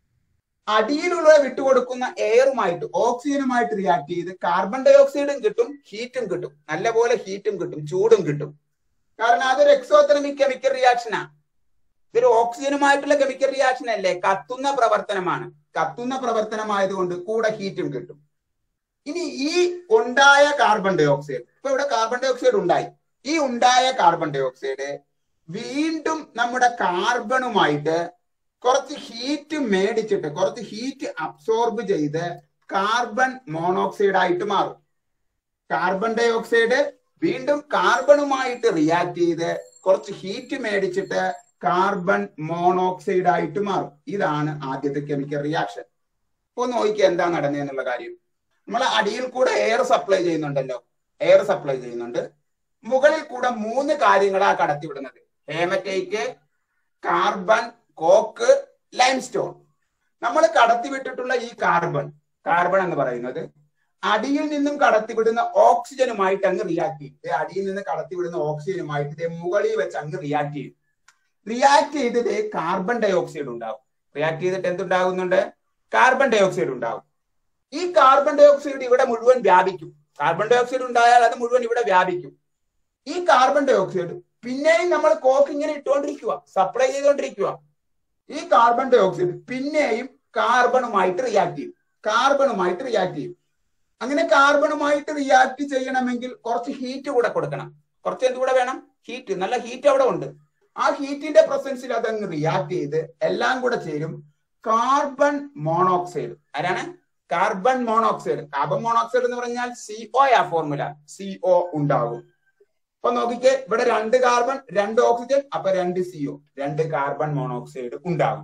അടിയിലുള്ള വിട്ടുകൊടുക്കുന്ന എയറുമായിട്ട് ഓക്സിജനുമായിട്ട് റിയാക്ട് ചെയ്ത് കാർബൺ ഡയോക്സൈഡും കിട്ടും ഹീറ്റും കിട്ടും നല്ലപോലെ ഹീറ്റും കിട്ടും ചൂടും കിട്ടും കാരണം അതൊരു എക്സോതെർമിക് കെമിക്കൽ റിയാക്ഷനാ ഇതൊരു ഓക്സിജനുമായിട്ടുള്ള കെമിക്കൽ റിയാക്ഷൻ അല്ലേ കത്തുന്ന പ്രവർത്തനമാണ് കത്തുന്ന പ്രവർത്തനമായതുകൊണ്ട് കൂടെ ഹീറ്റും കിട്ടും ഇനി ഈ ഉണ്ടായ കാർബൺ ഡയോക്സൈഡ് ഇപ്പൊ ഇവിടെ കാർബൺ ഡയോക്സൈഡ് ഉണ്ടായി ഈ ഉണ്ടായ കാർബൺ ഡയോക്സൈഡ് വീണ്ടും നമ്മുടെ കാർബണുമായിട്ട് കുറച്ച് ഹീറ്റ് മേടിച്ചിട്ട് കുറച്ച് ഹീറ്റ് അബ്സോർബ് ചെയ്ത് കാർബൺ മോണോക്സൈഡ് ആയിട്ട് മാറും കാർബൺ ഡയോക്സൈഡ് വീണ്ടും കാർബണുമായിട്ട് റിയാക്ട് ചെയ്ത് കുറച്ച് ഹീറ്റ് മേടിച്ചിട്ട് കാർബൺ മോണോക്സൈഡ് ആയിട്ട് മാറും ഇതാണ് ആദ്യത്തെ കെമിക്കൽ റിയാക്ഷൻ ഇപ്പൊ നോക്കിക്കുക എന്താ നടന്നതെന്നുള്ള കാര്യം നമ്മൾ അടിയിൽ കൂടെ എയർ സപ്ലൈ ചെയ്യുന്നുണ്ടല്ലോ എയർ സപ്ലൈ ചെയ്യുന്നുണ്ട് മുകളിൽ കൂടെ മൂന്ന് കാര്യങ്ങളാ കടത്തിവിടുന്നത് ഹേമറ്റൈറ്റ് കാർബൺ കോക്ക് ലൈംസ്റ്റോൺ നമ്മൾ കടത്തിവിട്ടിട്ടുള്ള ഈ കാർബൺ കാർബൺ എന്ന് പറയുന്നത് അടിയിൽ നിന്നും കടത്തിവിടുന്ന ഓക്സിജനുമായിട്ട് അങ്ങ് റിയാക്ട് ചെയ്യും ദേ അടിയിൽ നിന്ന് കടത്തിവിടുന്ന ഓക്സിജനുമായിട്ട് ഇതേ മുകളിൽ വെച്ച് അങ്ങ് റിയാക്ട് ചെയ്യും റിയാക്ട് ചെയ്തിട്ട് കാർബൺ ഡയോക്സൈഡ് ഉണ്ടാവും റിയാക്ട് ചെയ്തിട്ട് എന്തുണ്ടാകുന്നുണ്ട് കാർബൺ ഡയോക്സൈഡ് ഉണ്ടാവും ഈ കാർബൺ ഡയോക്സൈഡ് ഇവിടെ മുഴുവൻ വ്യാപിക്കും കാർബൺ ഡയോക്സൈഡ് ഉണ്ടായാൽ അത് മുഴുവൻ ഇവിടെ വ്യാപിക്കും ഈ കാർബൺ ഡയോക്സൈഡ് പിന്നെയും നമ്മൾ കോക്ക് ഇങ്ങനെ ഇട്ടുകൊണ്ടിരിക്കുക സപ്ലൈ ചെയ്തുകൊണ്ടിരിക്കുക ഈ കാർബൺ ഡയോക്സൈഡ് പിന്നെയും കാർബണുമായിട്ട് റിയാക്ട് ചെയ്യും കാർബണുമായിട്ട് റിയാക്ട് ചെയ്യും അങ്ങനെ കാർബണുമായിട്ട് റിയാക്ട് ചെയ്യണമെങ്കിൽ കുറച്ച് ഹീറ്റ് കൂടെ കൊടുക്കണം കുറച്ച് എന്തുകൂടെ വേണം ഹീറ്റ് നല്ല ഹീറ്റ് അവിടെ ഉണ്ട് ആ ഹീറ്റിന്റെ പ്രസൻസിൽ അതങ്ങ് റിയാക്ട് ചെയ്ത് എല്ലാം കൂടെ ചേരും കാർബൺ മോണോക്സൈഡ് ആരാണ് കാർബൺ മോണോക്സൈഡ് കാർബൺ മോണോക്സൈഡ് എന്ന് പറഞ്ഞാൽ സി ഒ ആ ഫോർമുല സി ഒ ഉണ്ടാകും അപ്പൊ നോക്കിക്കേ ഇവിടെ രണ്ട് കാർബൺ രണ്ട് ഓക്സിജൻ അപ്പൊ രണ്ട് സി ഒ രണ്ട് കാർബൺ മോണോക്സൈഡ് ഉണ്ടാകും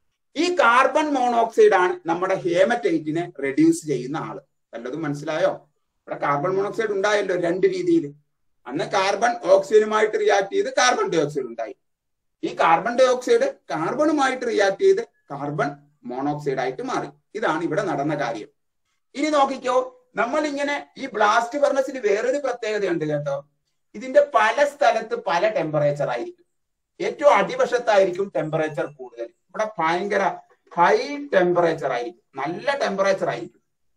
ഈ കാർബൺ മോണോക്സൈഡ് ആണ് നമ്മുടെ ഹേമറ്റൈറ്റിനെ റെഡ്യൂസ് ചെയ്യുന്ന ആള് വല്ലതും മനസ്സിലായോ ഇവിടെ കാർബൺ മോണോക്സൈഡ് ഉണ്ടായല്ലോ രണ്ട് രീതിയിൽ അന്ന് കാർബൺ ഓക്സിജനുമായിട്ട് റിയാക്ട് ചെയ്ത് കാർബൺ ഡയോക്സൈഡ് ഉണ്ടായി ഈ കാർബൺ ഡയോക്സൈഡ് കാർബണുമായിട്ട് റിയാക്ട് ചെയ്ത് കാർബൺ മോണോക്സൈഡ് ആയിട്ട് മാറി ഇതാണ് ഇവിടെ നടന്ന കാര്യം ഇനി നോക്കിക്കോ നമ്മൾ ഇങ്ങനെ ഈ ബ്ലാസ്റ്റ് ഫർണസിന് വേറൊരു പ്രത്യേകതയുണ്ട് കേട്ടോ ഇതിന്റെ പല സ്ഥലത്ത് പല ടെമ്പറേച്ചർ ആയിരിക്കും ഏറ്റവും അടിവശത്തായിരിക്കും ടെമ്പറേച്ചർ കൂടുതൽ ഇവിടെ ഭയങ്കര ഹൈ ടെമ്പറേച്ചർ ആയിരിക്കും നല്ല ടെമ്പറേച്ചർ ആയിരിക്കും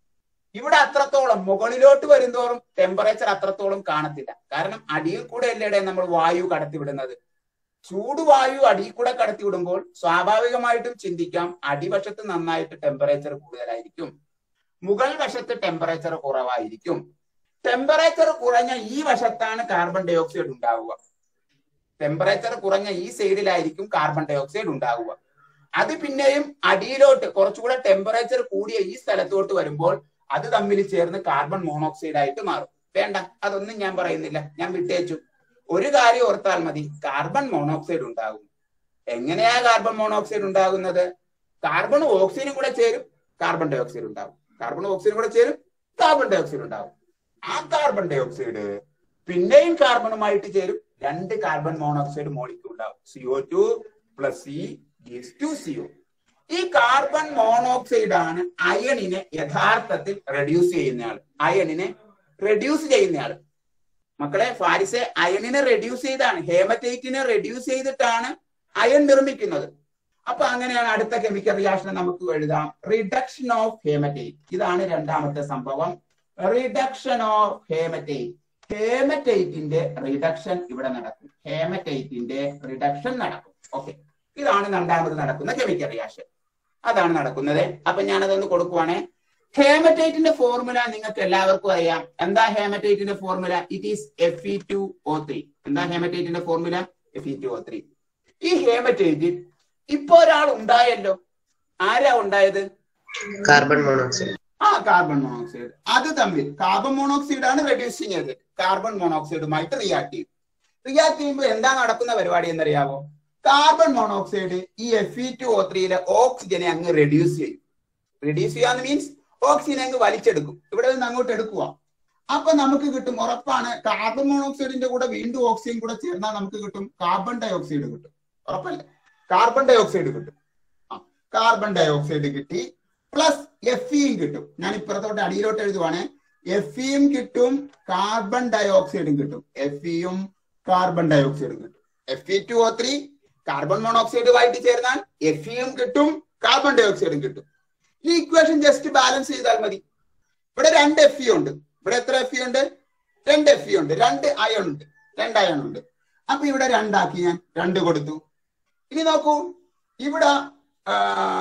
ഇവിടെ അത്രത്തോളം മുകളിലോട്ട് വരുന്തോറും ടെമ്പറേച്ചർ അത്രത്തോളം കാണത്തില്ല കാരണം അടിയിൽ കൂടെ അല്ലേടെ നമ്മൾ വായു കടത്തിവിടുന്നത് ചൂടുവായു അടിയിൽ കൂടെ കടത്തിവിടുമ്പോൾ സ്വാഭാവികമായിട്ടും ചിന്തിക്കാം അടിവശത്ത് നന്നായിട്ട് ടെമ്പറേച്ചർ കൂടുതലായിരിക്കും മുകൾ വശത്ത് ടെമ്പറേച്ചർ കുറവായിരിക്കും ടെമ്പറേച്ചർ കുറഞ്ഞ ഈ വശത്താണ് കാർബൺ ഡയോക്സൈഡ് ഉണ്ടാവുക ടെമ്പറേച്ചർ കുറഞ്ഞ ഈ സൈഡിലായിരിക്കും കാർബൺ ഡയോക്സൈഡ് ഉണ്ടാവുക അത് പിന്നെയും അടിയിലോട്ട് കുറച്ചുകൂടെ ടെമ്പറേച്ചർ കൂടിയ ഈ സ്ഥലത്തോട്ട് വരുമ്പോൾ അത് തമ്മിൽ ചേർന്ന് കാർബൺ മോണോക്സൈഡ് ആയിട്ട് മാറും വേണ്ട അതൊന്നും ഞാൻ പറയുന്നില്ല ഞാൻ വിട്ടേച്ചു ഒരു കാര്യം ഓർത്താൽ മതി കാർബൺ മോണോക്സൈഡ് ഉണ്ടാകും എങ്ങനെയാ കാർബൺ മോണോക്സൈഡ് ഉണ്ടാകുന്നത് കാർബൺ ഓക്സിജനും കൂടെ ചേരും കാർബൺ ഡയോക്സൈഡ് ഉണ്ടാവും കാർബൺ ഓക്സിജനും കൂടെ ചേരും കാർബൺ ഡയോക്സൈഡ് ഉണ്ടാവും ആ കാർബൺ ഡയോക്സൈഡ് പിന്നെയും കാർബണുമായിട്ട് ചേരും രണ്ട് കാർബൺ മോണോക്സൈഡ് മോളിക്യൂൾ ഉണ്ടാവും C O two plus C gives two C O ഈ കാർബൺ മോണോക്സൈഡ് ആണ് അയണിനെ യഥാർത്ഥത്തിൽ റെഡ്യൂസ് ചെയ്യുന്നയാൾ അയണിനെ റെഡ്യൂസ് ചെയ്യുന്നയാൾ മക്കളെ ഫാരിസെ അയണിനെ റെഡ്യൂസ് ചെയ്താണ് ഹേമറ്റൈറ്റിനെ റെഡ്യൂസ് ചെയ്തിട്ടാണ് അയൺ നിർമ്മിക്കുന്നത് അപ്പൊ അങ്ങനെയാണ് അടുത്ത കെമിക്കൽ റിയാക്ഷൻ നമുക്ക് എഴുതാം റിഡക്ഷൻ ഓഫ് ഹേമറ്റൈറ്റ് ഇതാണ് രണ്ടാമത്തെ സംഭവം റിഡക്ഷൻ ഓഫ് ഹേമറ്റൈറ്റ് ഹേമറ്റൈറ്റിന്റെ റിഡക്ഷൻ ഇവിടെ നടക്കും ഹേമറ്റൈറ്റിന്റെ റിഡക്ഷൻ നടക്കും ഓക്കെ ഇതാണ് രണ്ടാമത് നടക്കുന്ന കെമിക്കൽ റിയാക്ഷൻ അതാണ് നടക്കുന്നത് അപ്പൊ ഞാനതൊന്ന് കൊടുക്കുവാണേ ഹേമറ്റൈറ്റിന്റെ ഫോർമുല നിങ്ങൾക്ക് എല്ലാവർക്കും അറിയാം എന്താ ഹേമറ്റൈറ്റിന്റെ formula it is F E two O three എന്താ ഹേമറ്റൈറ്റിന്റെ formula F E two O three ഈ ഹേമറ്റൈറ്റിൽ ഇപ്പൊ ഒരാൾ ഉണ്ടായല്ലോ ആരാ ഉണ്ടായത് കാർബൺ മോണോക്സൈഡ് ആ കാർബൺ മോണോക്സൈഡ് അത് തമ്മിൽ കാർബൺ മോണോക്സൈഡ് ആണ് റെഡ്യൂസ് ചെയ്യുന്നത് കാർബൺ മോണോക്സൈഡുമായിട്ട് റിയാക്ട് ചെയ്യും റിയാക്ട് ചെയ്യുമ്പോൾ എന്താ നടക്കുന്ന പരിപാടി എന്നറിയാമോ കാർബൺ മോണോക്സൈഡ് ഈ എഫ് ഇ ടു ഒ ത്രീയിലെ ഓക്സിജനെ അങ്ങ് റെഡ്യൂസ് ചെയ്യും റെഡ്യൂസ് ചെയ്യാന്ന് മീൻസ് ഓക്സിജനെ അങ്ങ് വലിച്ചെടുക്കും ഇവിടെ നിന്ന് അങ്ങോട്ട് എടുക്കുക അപ്പൊ നമുക്ക് കിട്ടും ഉറപ്പാണ് കാർബൺ മോണോക്സൈഡിന്റെ കൂടെ വീണ്ടും ഓക്സിജൻ കൂടെ ചേർന്നാൽ നമുക്ക് കിട്ടും കാർബൺ ഡൈ ഓക്സൈഡ് കിട്ടും ഉറപ്പല്ലേ കാർബൺ ഡൈ ഓക്സൈഡ് കിട്ടും ആ, കാർബൺ ഡൈ ഓക്സൈഡ് കിട്ടി പ്ലസ് എഫ് ഇയും കിട്ടും ഞാൻ ഇപ്പുറത്തോട്ട് അടിയിലോട്ട് എഴുതുവാണ് എഫ് ഇയും കിട്ടും കാർബൺ ഡൈ ഓക്സൈഡും കിട്ടും എഫ് ഇയും കാർബൺ ഡൈ ഓക്സൈഡും കിട്ടും F E two O three carbon മോണോക്സൈഡുമായിട്ട് ചേർന്നാൽ എഫ് ഇയും കിട്ടും കാർബൺ ഡൈ ഓക്സൈഡും കിട്ടും ഈ ഇക്വേഷൻ ജസ്റ്റ് ബാലൻസ് ചെയ്താൽ മതി ഇവിടെ രണ്ട് എഫ് ഇ ഉണ്ട് ഇവിടെ എത്ര എഫ് ഇ ഉണ്ട് രണ്ട് എഫ് ഇ ഉണ്ട് രണ്ട് അയൺ ഉണ്ട് രണ്ട് അയൺ ഉണ്ട് അപ്പൊ ഇവിടെ രണ്ടാക്കി ഞാൻ രണ്ട് കൊടുത്തു ഇനി നോക്കൂ ഇവിടെ ആ,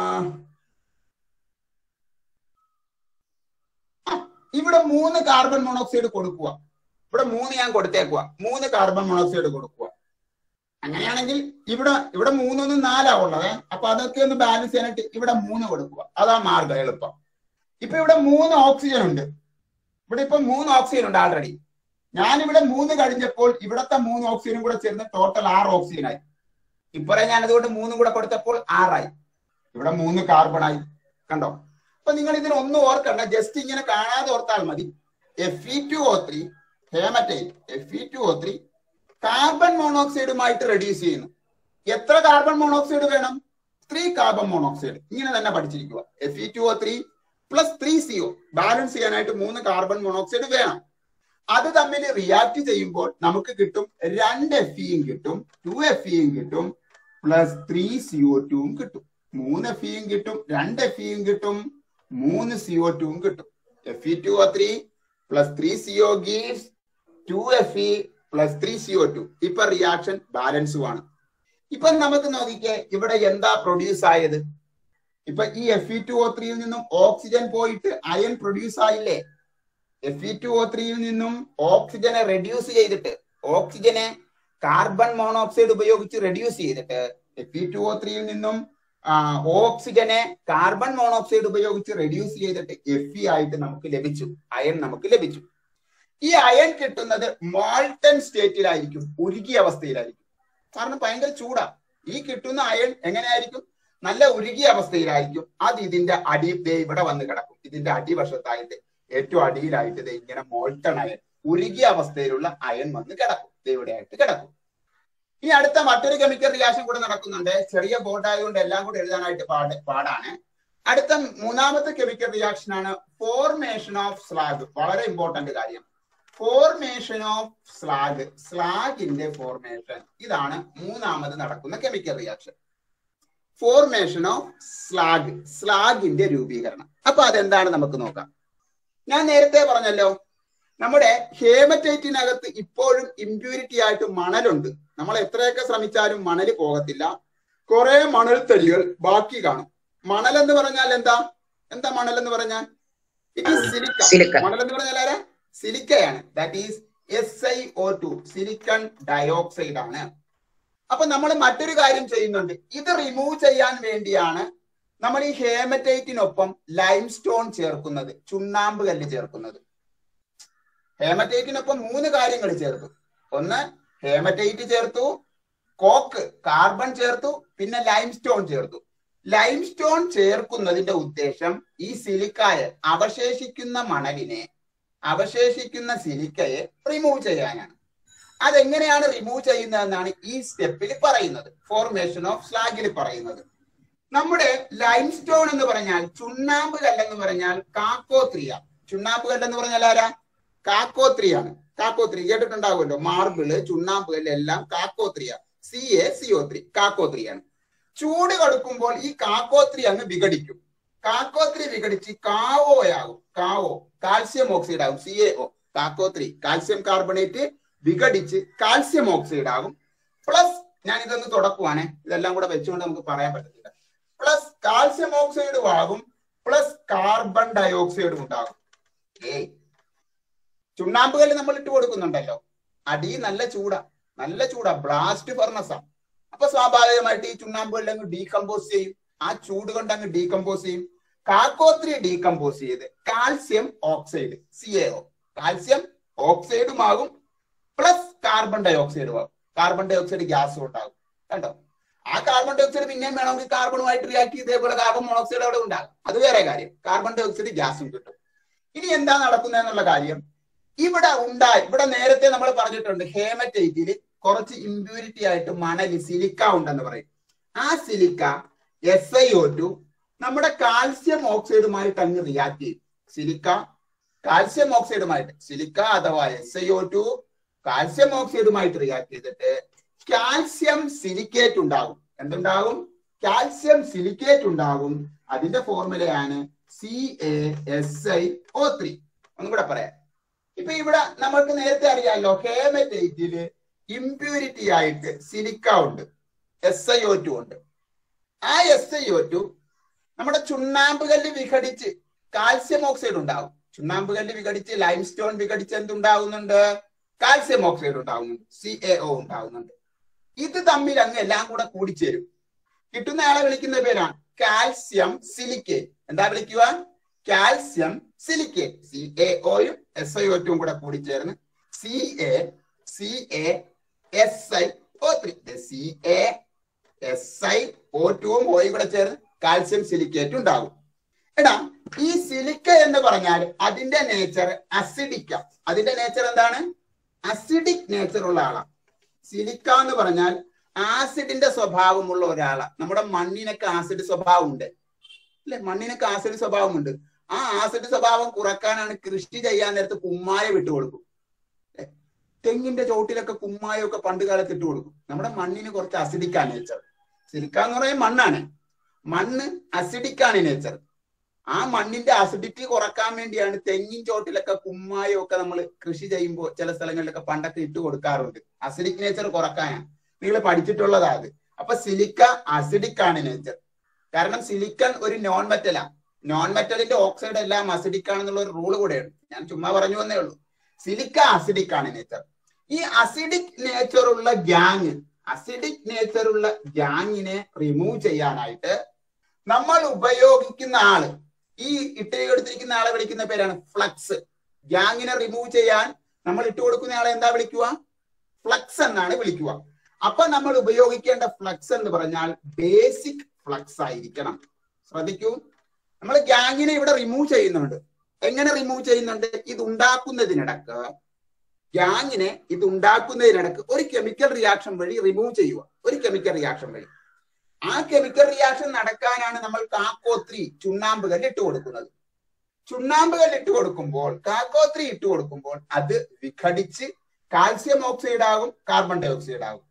ആ, ഇവിടെ മൂന്ന് കാർബൺ മോണോക്സൈഡ് കൊടുക്കുക ഇവിടെ മൂന്ന് ഞാൻ കൊടുത്തേക്കുക മൂന്ന് കാർബൺ മോണോക്സൈഡ് കൊടുക്കുക അങ്ങനെയാണെങ്കിൽ ഇവിടെ ഇവിടെ മൂന്നൊന്നും നാലാ ഉള്ളത് അപ്പൊ അതൊക്കെ ഒന്ന് ബാലൻസ് ചെയ്യാനായിട്ട് ഇവിടെ മൂന്ന് കൊടുക്കുക അതാ മാർഗം എളുപ്പം ഇപ്പൊ ഇവിടെ മൂന്ന് ഓക്സിജൻ ഉണ്ട് ഇവിടെ ഇപ്പൊ മൂന്ന് ഓക്സിജൻ ഉണ്ട് ആൾറെഡി ഞാനിവിടെ മൂന്ന് കഴിഞ്ഞപ്പോൾ ഇവിടത്തെ മൂന്ന് ഓക്സിജനും കൂടെ ചേർന്ന് ടോട്ടൽ ആറ് ഓക്സിജൻ ആയി ഇപ്പറേ ഞാൻ അതുകൊണ്ട് മൂന്നും കൂടെ കൊടുത്തപ്പോൾ ആറായി ഇവിടെ മൂന്ന് കാർബൺ ആയി കണ്ടോ അപ്പൊ നിങ്ങൾ ഇതിന് ഒന്നും ഓർക്കണ്ട ജസ്റ്റ് ഇങ്ങനെ കാണാതെ ഓർത്താൽ മതി F E two O three hematite F E two O three carbon മോണോക്സൈഡുമായിട്ട് റെഡ്യൂസ് ചെയ്യുന്നു എത്ര കാർബൺ മോണോക്സൈഡ് വേണം ത്രീ കാർബൺ മോണോക്സൈഡ് ഇങ്ങനെ തന്നെ പഠിച്ചിരിക്കുക F E two O three plus three C O balance ചെയ്യാനായിട്ട് മൂന്ന് കാർബൺ മോണോക്സൈഡ് വേണം അത് തമ്മിൽ റിയാക്ട് ചെയ്യുമ്പോൾ നമുക്ക് കിട്ടും രണ്ട് എഫ് ഇയും കിട്ടും ടു എഫ് ഇയും കിട്ടും പ്ലസ് ത്രീ സി ഒ ടുവും കിട്ടും മൂന്ന് എഫ് ഇയും കിട്ടും രണ്ട് എഫ് ഇയും കിട്ടും മൂന്ന് സി ഒ ടുവും കിട്ടും F E two O three plus three C O gives two F E plus three C O two ഇപ്പൊ റിയാക്ഷൻ ബാലൻസും ആണ് ഇപ്പൊ നമുക്ക് നോക്കിക്കേ ഇവിടെ എന്താ പ്രൊഡ്യൂസ് ആയത് ഇപ്പൊ ഈ എഫ് ഇ ടു ഒ ത്രീയിൽ നിന്നും ഓക്സിജൻ പോയിട്ട് അയൺ പ്രൊഡ്യൂസ് ആയില്ലേ എഫ് ഇ ടു ഒ ത്രീയിൽ നിന്നും ഓക്സിജനെ റെഡ്യൂസ് ചെയ്തിട്ട് ഓക്സിജനെ കാർബൺ മോണോക്സൈഡ് ഉപയോഗിച്ച് റെഡ്യൂസ് ചെയ്തിട്ട് എഫ് ഇ ടു ഒ ത്രീയിൽ നിന്നും ആ, ഓക്സിജനെ കാർബൺ മോണോക്സൈഡ് ഉപയോഗിച്ച് റെഡ്യൂസ് ചെയ്തിട്ട് എഫ് ഇ ആയിട്ട് നമുക്ക് ലഭിച്ചു അയൺ നമുക്ക് ലഭിച്ചു ഈ അയൺ കിട്ടുന്നത് മാൾട്ടൺ സ്റ്റേറ്റിലായിരിക്കും ഉരുകിയ അവസ്ഥയിലായിരിക്കും കാരണം ഭയങ്കര ചൂടാ ഈ കിട്ടുന്ന അയൺ എങ്ങനെയായിരിക്കും നല്ല ഉരുകിയ അവസ്ഥയിലായിരിക്കും അത് ഇതിന്റെ അടി ദേ ഇവിടെ വന്ന് കിടക്കും ഇതിന്റെ അടിവശത്തായിട്ട് ഏറ്റവും അടിയിലായിട്ട് ദേ ഇങ്ങനെ മോൾട്ടൺ അയൺ ഉരുകിയ അവസ്ഥയിലുള്ള അയൺ വന്ന് കിടക്കും ദേ ഇവിടെ ആയിട്ട് കിടക്കും ഇനി അടുത്ത മറ്റൊരു കെമിക്കൽ റിയാക്ഷൻ കൂടെ നടക്കുന്നുണ്ട് ചെറിയ ബോർഡ് ആയതുകൊണ്ട് എല്ലാം കൂടെ എഴുതാനായിട്ട് പാട് പാടാണ് അടുത്ത മൂന്നാമത്തെ കെമിക്കൽ റിയാക്ഷൻ ആണ് ഫോർമേഷൻ ഓഫ് സ്ലാഗ് വളരെ ഇമ്പോർട്ടന്റ് കാര്യം ഫോർമേഷൻ ഓഫ് സ്ലാഗ് സ്ലാഗിന്റെ ഫോർമേഷൻ ഇതാണ് മൂന്നാമത് നടക്കുന്ന chemical reaction formation of slag സ്ലാഗിന്റെ രൂപീകരണം അപ്പൊ അതെന്താണ് നമുക്ക് നോക്കാം ഞാൻ നേരത്തെ പറഞ്ഞല്ലോ നമ്മുടെ ഹേമറ്റൈറ്റിനകത്ത് ഇപ്പോഴും ഇമ്പ്യൂരിറ്റി ആയിട്ട് മണലുണ്ട് നമ്മൾ എത്രയൊക്കെ ശ്രമിച്ചാലും മണല് പോകത്തില്ല കുറെ മണൽത്തരികൾ ബാക്കി കാണും മണൽ എന്ന് പറഞ്ഞാൽ എന്താ എന്താ മണൽ എന്ന് പറഞ്ഞാൽ ഇറ്റ് ഈസ് സിലിക്ക സിലിക്ക മണൽ എന്ന് പറഞ്ഞാൽ ആരാ സിലിക്കയാണ് that is S I O two silicon dioxide ആണ് അപ്പൊ നമ്മൾ മറ്റൊരു കാര്യം ചെയ്യുന്നുണ്ട് ഇത് റിമൂവ് ചെയ്യാൻ വേണ്ടിയാണ് നമ്മൾ ഈ ഹേമറ്റൈറ്റിനൊപ്പം ലൈം സ്റ്റോൺ ചേർക്കുന്നത് ചുണ്ണാമ്പ് കല്ല് ചേർക്കുന്നത് ഹേമറ്റൈറ്റിനൊപ്പം മൂന്ന് കാര്യങ്ങൾ ചേർത്തു ഒന്ന് ഹേമറ്റൈറ്റ് ചേർത്തു കോക്ക് കാർബൺ ചേർത്തു പിന്നെ ലൈം സ്റ്റോൺ ചേർത്തു ലൈം സ്റ്റോൺ ചേർക്കുന്നതിന്റെ ഉദ്ദേശം ഈ സിലിക്കായ അവശേഷിക്കുന്ന മണലിനെ അവശേഷിക്കുന്ന സിലിക്കയെ റിമൂവ് ചെയ്യാനാണ് അതെങ്ങനെയാണ് റിമൂവ് ചെയ്യുന്നതെന്നാണ് ഈ സ്റ്റെപ്പിൽ പറയുന്നത് ഫോർമേഷൻ ഓഫ് സ്ലാഗിൽ പറയുന്നത് നമ്മുടെ ലൈം സ്റ്റോൺ എന്ന് പറഞ്ഞാൽ ചുണ്ണാമ്പ് കല്ലെന്ന് പറഞ്ഞാൽ കാക്കോത്രിയ ചുണ്ണാമ്പ് കല്ലെന്ന് പറഞ്ഞാൽ ആരാ കാക്കോത്രിയാണ് കാക്കോത്രി കേട്ടിട്ടുണ്ടാവുമല്ലോ മാർബിള് ചുണ്ണാമ്പ് കല്ല് എല്ലാം കാക്കോത്രിയ C A C O three കാക്കോത്രിയാണ് ചൂട് കൊടുക്കുമ്പോൾ ഈ കാക്കോത്രി അങ്ങ് വിഘടിക്കും കാക്കോത്രി വിഘടിച്ച് കാവോയാകും കാവോ കാൽസ്യം ഓക്സൈഡ് ആകും സി എ ഒ കാക്കോത്രി കാൽസ്യം കാർബണേറ്റ് വിഘടിച്ച് കാൽസ്യം ഓക്സൈഡ് ആകും പ്ലസ് ഞാൻ ഇതൊന്ന് തുടക്കുവാണേ ഇതെല്ലാം കൂടെ വെച്ചുകൊണ്ട് നമുക്ക് പറയാൻ പറ്റത്തില്ല പ്ലസ് കാൽസ്യം ഓക്സൈഡും ആകും പ്ലസ് കാർബൺ ഡയോക്സൈഡും ഉണ്ടാകും ഏയ് ചുണ്ണാമ്പ് കല്ല് നമ്മൾ ഇട്ട് കൊടുക്കുന്നുണ്ടല്ലോ അടി നല്ല ചൂടാ നല്ല ചൂടാ ബ്ലാസ്റ്റ് ഫർണസാ അപ്പൊ സ്വാഭാവികമായിട്ട് ഈ ചുണ്ണാമ്പ് കല്ല് അങ്ങ് ഡീകമ്പോസ് ചെയ്യും ആ ചൂട് കൊണ്ട് അങ്ങ് ഡീകമ്പോസ് ചെയ്യും കാക്കോത്രി ഡീകമ്പോസ് ചെയ്ത് calcium oxide C A O calcium ഓക്സൈഡും ആകും പ്ലസ് കാർബൺ ഡയോക്സൈഡും ആകും കാർബൺ ഡൈ ഓക്സൈഡ് ഗ്യാസും ഉണ്ടാകും കണ്ടോ ആ കാർബൺ ഡൈ ഓക്സൈഡ് പിന്നെയും വേണമെങ്കിൽ കാർബണുമായിട്ട് റിയാക്ട് ഇതേപോലെ കാർബൺ മോണോക്സൈഡ് അവിടെ ഉണ്ടാകും അത് വേറെ കാര്യം കാർബൺ ഡൈ ഓക്സൈഡ് ഗ്യാസും കിട്ടും ഇനി എന്താ നടക്കുന്നതെന്നുള്ള കാര്യം ഇവിടെ ഉണ്ടായി ഇവിടെ നേരത്തെ നമ്മൾ പറഞ്ഞിട്ടുണ്ട് ഹേമറ്റൈറ്റിൽ കുറച്ച് ഇമ്പ്യൂരിറ്റി ആയിട്ട് മണല് സിലിക്ക ഉണ്ടെന്ന് പറയും ആ silica S I O two നമ്മുടെ കാൽസ്യം ഓക്സൈഡുമായിട്ട് അങ്ങ് റിയാക്ട് ചെയ്യും സിലിക്ക കാൽസ്യം ഓക്സൈഡുമായിട്ട് സിലിക്ക അഥവാ S I O two calcium ഓക്സൈഡുമായിട്ട് റിയാക്ട് ചെയ്തിട്ട് കാൽസ്യം സിലിക്കേറ്റ് ഉണ്ടാകും എന്തുണ്ടാകും കാൽസ്യം സിലിക്കേറ്റ് ഉണ്ടാകും അതിന്റെ ഫോർമുലയാണ് C A S I O three ഒന്നും കൂടെ പറയാം ഇപ്പൊ ഇവിടെ നമുക്ക് നേരത്തെ അറിയാമല്ലോ ഹേമറ്റൈറ്റില് ഇമ്പ്യൂരിറ്റി ആയിട്ട് സിലിക്ക ഉണ്ട് എസ് ഐ ഒ ടു ഉണ്ട് ആ എസ് ഐ ഒ ടു നമ്മുടെ ചുണ്ണാമ്പ് കല്ല് വിഘടിച്ച് കാൽസ്യം ഓക്സൈഡ് ഉണ്ടാവും ചുണ്ണാമ്പ് കല്ല് വിഘടിച്ച് ലൈം സ്റ്റോൺ വിഘടിച്ച് എന്തുണ്ടാകുന്നുണ്ട് കാൽസ്യം ഓക്സൈഡ് ഉണ്ടാകുന്നുണ്ട് സി എ ഒ ഉണ്ടാകുന്നുണ്ട് ഇത് തമ്മിൽ അങ്ങ് എല്ലാം കൂടെ കൂടിച്ചേരും കിട്ടുന്ന ആളെ വിളിക്കുന്ന പേരാണ് കാൽസ്യം സിലിക്കേറ്റ് എന്താ വിളിക്കുക കാൽസ്യം സിലിക്കേറ്റ് സി എ ഒയും എസ് ഐ ഒറ്റും കൂടെ കൂടിച്ചേർന്ന് C A C A S I O three C A S I O ടുവും ഓയും കൂടെ ചേർന്ന് കാൽസ്യം സിലിക്കേറ്റ് ഉണ്ടാകും എടാ ഈ സിലിക്ക എന്ന് പറഞ്ഞാൽ അതിന്റെ നേച്ചർ അസിഡിക്ക അതിന്റെ നേച്ചർ എന്താണ് അസിഡിക് നേച്ചർ ഉള്ള ആളാണ് സിലിക്ക എന്ന് പറഞ്ഞാൽ ആസിഡിന്റെ സ്വഭാവമുള്ള ഒരാളാണ് നമ്മുടെ മണ്ണിനൊക്കെ ആസിഡ് സ്വഭാവം ഉണ്ട് അല്ലെ മണ്ണിനൊക്കെ ആസിഡ് സ്വഭാവമുണ്ട് ആ ആസിഡ് സ്വഭാവം കുറക്കാനാണ് കൃഷി ചെയ്യാൻ നേരത്ത് കുമ്മായം ഇട്ട് കൊടുക്കും ല്ലേ? തെങ്ങിന്റെ ചോട്ടിലൊക്കെ കുമ്മായം ഒക്കെ പണ്ട് കാലത്ത് ഇട്ട് കൊടുക്കും നമ്മുടെ മണ്ണിന് കുറച്ച് അസിഡിക്കാണ് നേച്ചർ സിലിക്ക എന്ന് പറയുന്നത് മണ്ണാണ് മണ്ണ് അസിഡിക്കാണ് നേച്ചർ ആ മണ്ണിന്റെ അസിഡിറ്റി കുറക്കാൻ വേണ്ടിയാണ് തെങ്ങിൻ ചോട്ടിലൊക്കെ കുമ്മായം ഒക്കെ നമ്മൾ കൃഷി ചെയ്യുമ്പോൾ ചില സ്ഥലങ്ങളിലൊക്കെ പണ്ടൊക്കെ ഇട്ട് കൊടുക്കാറുണ്ട് അസിഡിക് നേച്ചർ കുറക്കാനാണ് നിങ്ങൾ പഠിച്ചിട്ടുള്ളതാ അത് അപ്പൊ സിലിക്ക അസിഡിക് ആണ് നേച്ചർ കാരണം സിലിക്കൺ ഒരു നോൺ മെറ്റലാണ് നോൺ മെറ്റലിന്റെ ഓക്സൈഡ് എല്ലാം അസിഡിക് ആണെന്നുള്ള ഒരു റൂൾ കൂടെയാണ് ഞാൻ ചുമ്മാ പറഞ്ഞു വന്നേ ഉള്ളൂ സിലിക്ക അസിഡിക് ആണ് നേച്ചർ ഈ അസിഡിക് നേച്ചർ ഉള്ള ഗ്യാങ് അസിഡിക് നേച്ചർ ഉള്ള ഗ്യാങ്ങിനെ റിമൂവ് ചെയ്യാനായിട്ട് നമ്മൾ ഉപയോഗിക്കുന്ന ആള് ഈ ഇട്ട് കൊടുത്തിരിക്കുന്ന ആളെ വിളിക്കുന്ന പേരാണ് ഫ്ലക്സ് ഗ്യാങ്ങിനെ റിമൂവ് ചെയ്യാൻ നമ്മൾ ഇട്ട് കൊടുക്കുന്ന ആളെ എന്താ വിളിക്കുക ഫ്ലക്സ് എന്നാണ് വിളിക്കുക അപ്പൊ നമ്മൾ ഉപയോഗിക്കേണ്ട ഫ്ലക്സ് എന്ന് പറഞ്ഞാൽ ബേസിക് ഫ്ലക്സ് ആയിരിക്കണം ശ്രദ്ധിക്കൂ നമ്മൾ ഗ്യാങ്ങിനെ ഇവിടെ റിമൂവ് ചെയ്യുന്നുണ്ട് എങ്ങനെ റിമൂവ് ചെയ്യുന്നുണ്ട് ഇത് ഉണ്ടാക്കുന്നതിനിടക്ക് ഗ്യാങ്ങിനെ ഇത് ഉണ്ടാക്കുന്നതിനിടക്ക് ഒരു കെമിക്കൽ റിയാക്ഷൻ വഴി റിമൂവ് ചെയ്യുക ഒരു കെമിക്കൽ റിയാക്ഷൻ വഴി ആ കെമിക്കൽ റിയാക്ഷൻ നടക്കാനാണ് നമ്മൾ കാക്കോത്രി ചുണ്ണാമ്പ് കല്ല് ഇട്ട് കൊടുക്കുന്നത് ചുണ്ണാമ്പ് കല്ല് ഇട്ട് കൊടുക്കുമ്പോൾ കാക്കോത്രി ഇട്ട് കൊടുക്കുമ്പോൾ അത് വിഘടിച്ച് കാൽസ്യം ഓക്സൈഡ് ആകും കാർബൺ ഡൈ ഓക്സൈഡ് ആകും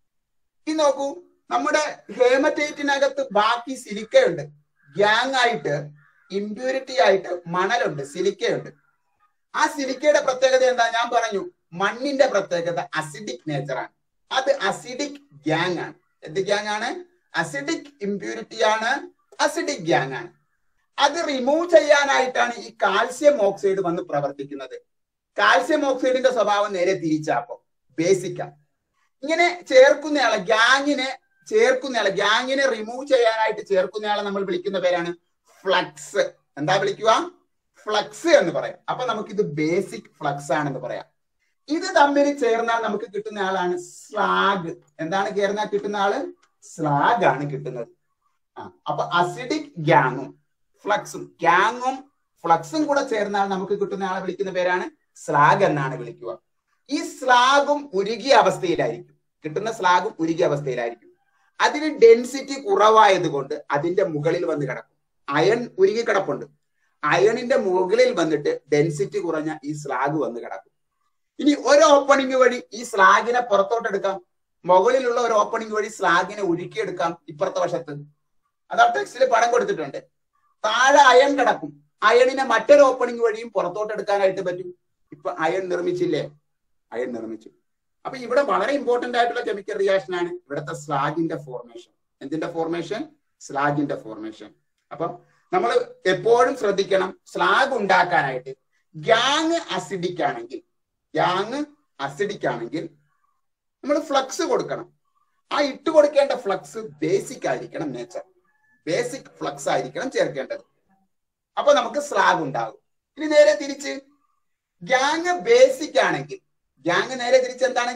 ഈ നോക്കൂ നമ്മുടെ ഹേമറ്റൈറ്റിനകത്ത് ബാക്കി സിലിക്കയുണ്ട് ഗ്യാങ് ആയിട്ട് ഇമ്പ്യൂരിറ്റി ആയിട്ട് മണലുണ്ട് സിലിക്കയുണ്ട് ആ സിലിക്കയുടെ പ്രത്യേകത എന്താ ഞാൻ പറഞ്ഞു മണ്ണിന്റെ പ്രത്യേകത അസിഡിക് നേച്ചറാണ് അത് അസിഡിക് ഗ്യാങ് ആണ് എന്ത് ഗ്യാങ് ആണ് അസിഡിക് ഇമ്പ്യൂരിറ്റി ആണ് അസിഡിക് ഗ്യാങ് ആണ് അത് റിമൂവ് ചെയ്യാനായിട്ടാണ് ഈ കാൽസ്യം ഓക്സൈഡ് വന്ന് പ്രവർത്തിക്കുന്നത് കാൽസ്യം ഓക്സൈഡിന്റെ സ്വഭാവം നേരെ തിരിച്ചാപ്പം ബേസിക്കാ ഇങ്ങനെ ചേർക്കുന്നയാളെ ഗ്യാങ്ങിനെ ചേർക്കുന്നയാളെ ഗ്യാങ്ങിനെ റിമൂവ് ചെയ്യാനായിട്ട് ചേർക്കുന്നയാളെ നമ്മൾ വിളിക്കുന്ന പേരാണ് ഫ്ലക്സ് എന്താ വിളിക്കുക ഫ്ലക്സ് എന്ന് പറയാം അപ്പൊ നമുക്കിത് ബേസിക് ഫ്ലക്സ് ആണെന്ന് പറയാം ഇത് തമ്മിൽ ചേർന്നാൽ നമുക്ക് കിട്ടുന്ന ആളാണ് സ്ലാഗ് എന്താണ് ചേർന്നാൽ കിട്ടുന്ന ആള് സ്ലാഗ് ആണ് കിട്ടുന്നത് ആ അപ്പൊ അസിഡിക് ഗ്യാങ്ങും ഫ്ലക്സും ഗ്യാങ്ങും ഫ്ലക്സും കൂടെ ചേർന്നാൽ നമുക്ക് കിട്ടുന്ന ആളെ വിളിക്കുന്ന പേരാണ് സ്ലാഗ് എന്നാണ് വിളിക്കുക ഈ സ്ലാഗും ഉരുകിയ അവസ്ഥയിലായിരിക്കും കിട്ടുന്ന സ്ലാഗും ഉരുകിയ അവസ്ഥയിലായിരിക്കും അതിന് ഡെൻസിറ്റി കുറവായത് കൊണ്ട് അതിന്റെ മുകളിൽ വന്ന് കിടക്കും അയൺ ഉരുകി കിടപ്പുണ്ട് അയണിന്റെ മുകളിൽ വന്നിട്ട് ഡെൻസിറ്റി കുറഞ്ഞ ഈ സ്ലാഗ് വന്ന് കിടക്കും ഇനി ഒരു ഓപ്പണിംഗ് വഴി ഈ സ്ലാഗിനെ പുറത്തോട്ടെടുക്കാം മുകളിലുള്ള ഒരു ഓപ്പണിംഗ് വഴി സ്ലാഗിനെ ഉരുക്കിയെടുക്കാം ഇപ്പുറത്തെ വശത്ത് അതാ ടെക്സ്റ്റിൽ പടം കൊടുത്തിട്ടുണ്ട് താഴെ അയൺ കിടക്കും അയണിനെ മറ്റൊരു ഓപ്പണിംഗ് വഴിയും പുറത്തോട്ടെടുക്കാനായിട്ട് പറ്റും ഇപ്പൊ അയൺ നിർമ്മിച്ചില്ലേ അയൺ നിർമ്മിച്ചു അപ്പൊ ഇവിടെ വളരെ ഇമ്പോർട്ടന്റ് ആയിട്ടുള്ള കെമിക്കൽ റിയാക്ഷൻ ആണ് ഇവിടുത്തെ സ്ലാഗിന്റെ ഫോർമേഷൻ എന്തിന്റെ ഫോർമേഷൻ സ്ലാഗിന്റെ ഫോർമേഷൻ അപ്പൊ നമ്മൾ എപ്പോഴും ശ്രദ്ധിക്കണം സ്ലാഗ് ഉണ്ടാക്കാനായിട്ട് ഗ്യാങ് അസിഡിക് ആണെങ്കിൽ ഗ്യാങ് അസിഡിക് ആണെങ്കിൽ നമ്മൾ ഫ്ലക്സ് കൊടുക്കണം ആ ഇട്ട് കൊടുക്കേണ്ട ഫ്ലക്സ് ബേസിക് ആയിരിക്കണം നേച്ചർ ബേസിക് ഫ്ലക്സ് ആയിരിക്കണം ചേർക്കേണ്ടത് അപ്പൊ നമുക്ക് സ്ലാഗ് ഉണ്ടാകും ഇനി നേരെ തിരിച്ച് ഗ്യാങ് ബേസിക് ആണെങ്കിൽ ഗ്യാങ് നേരെ തിരിച്ച് എന്താണെങ്കിൽ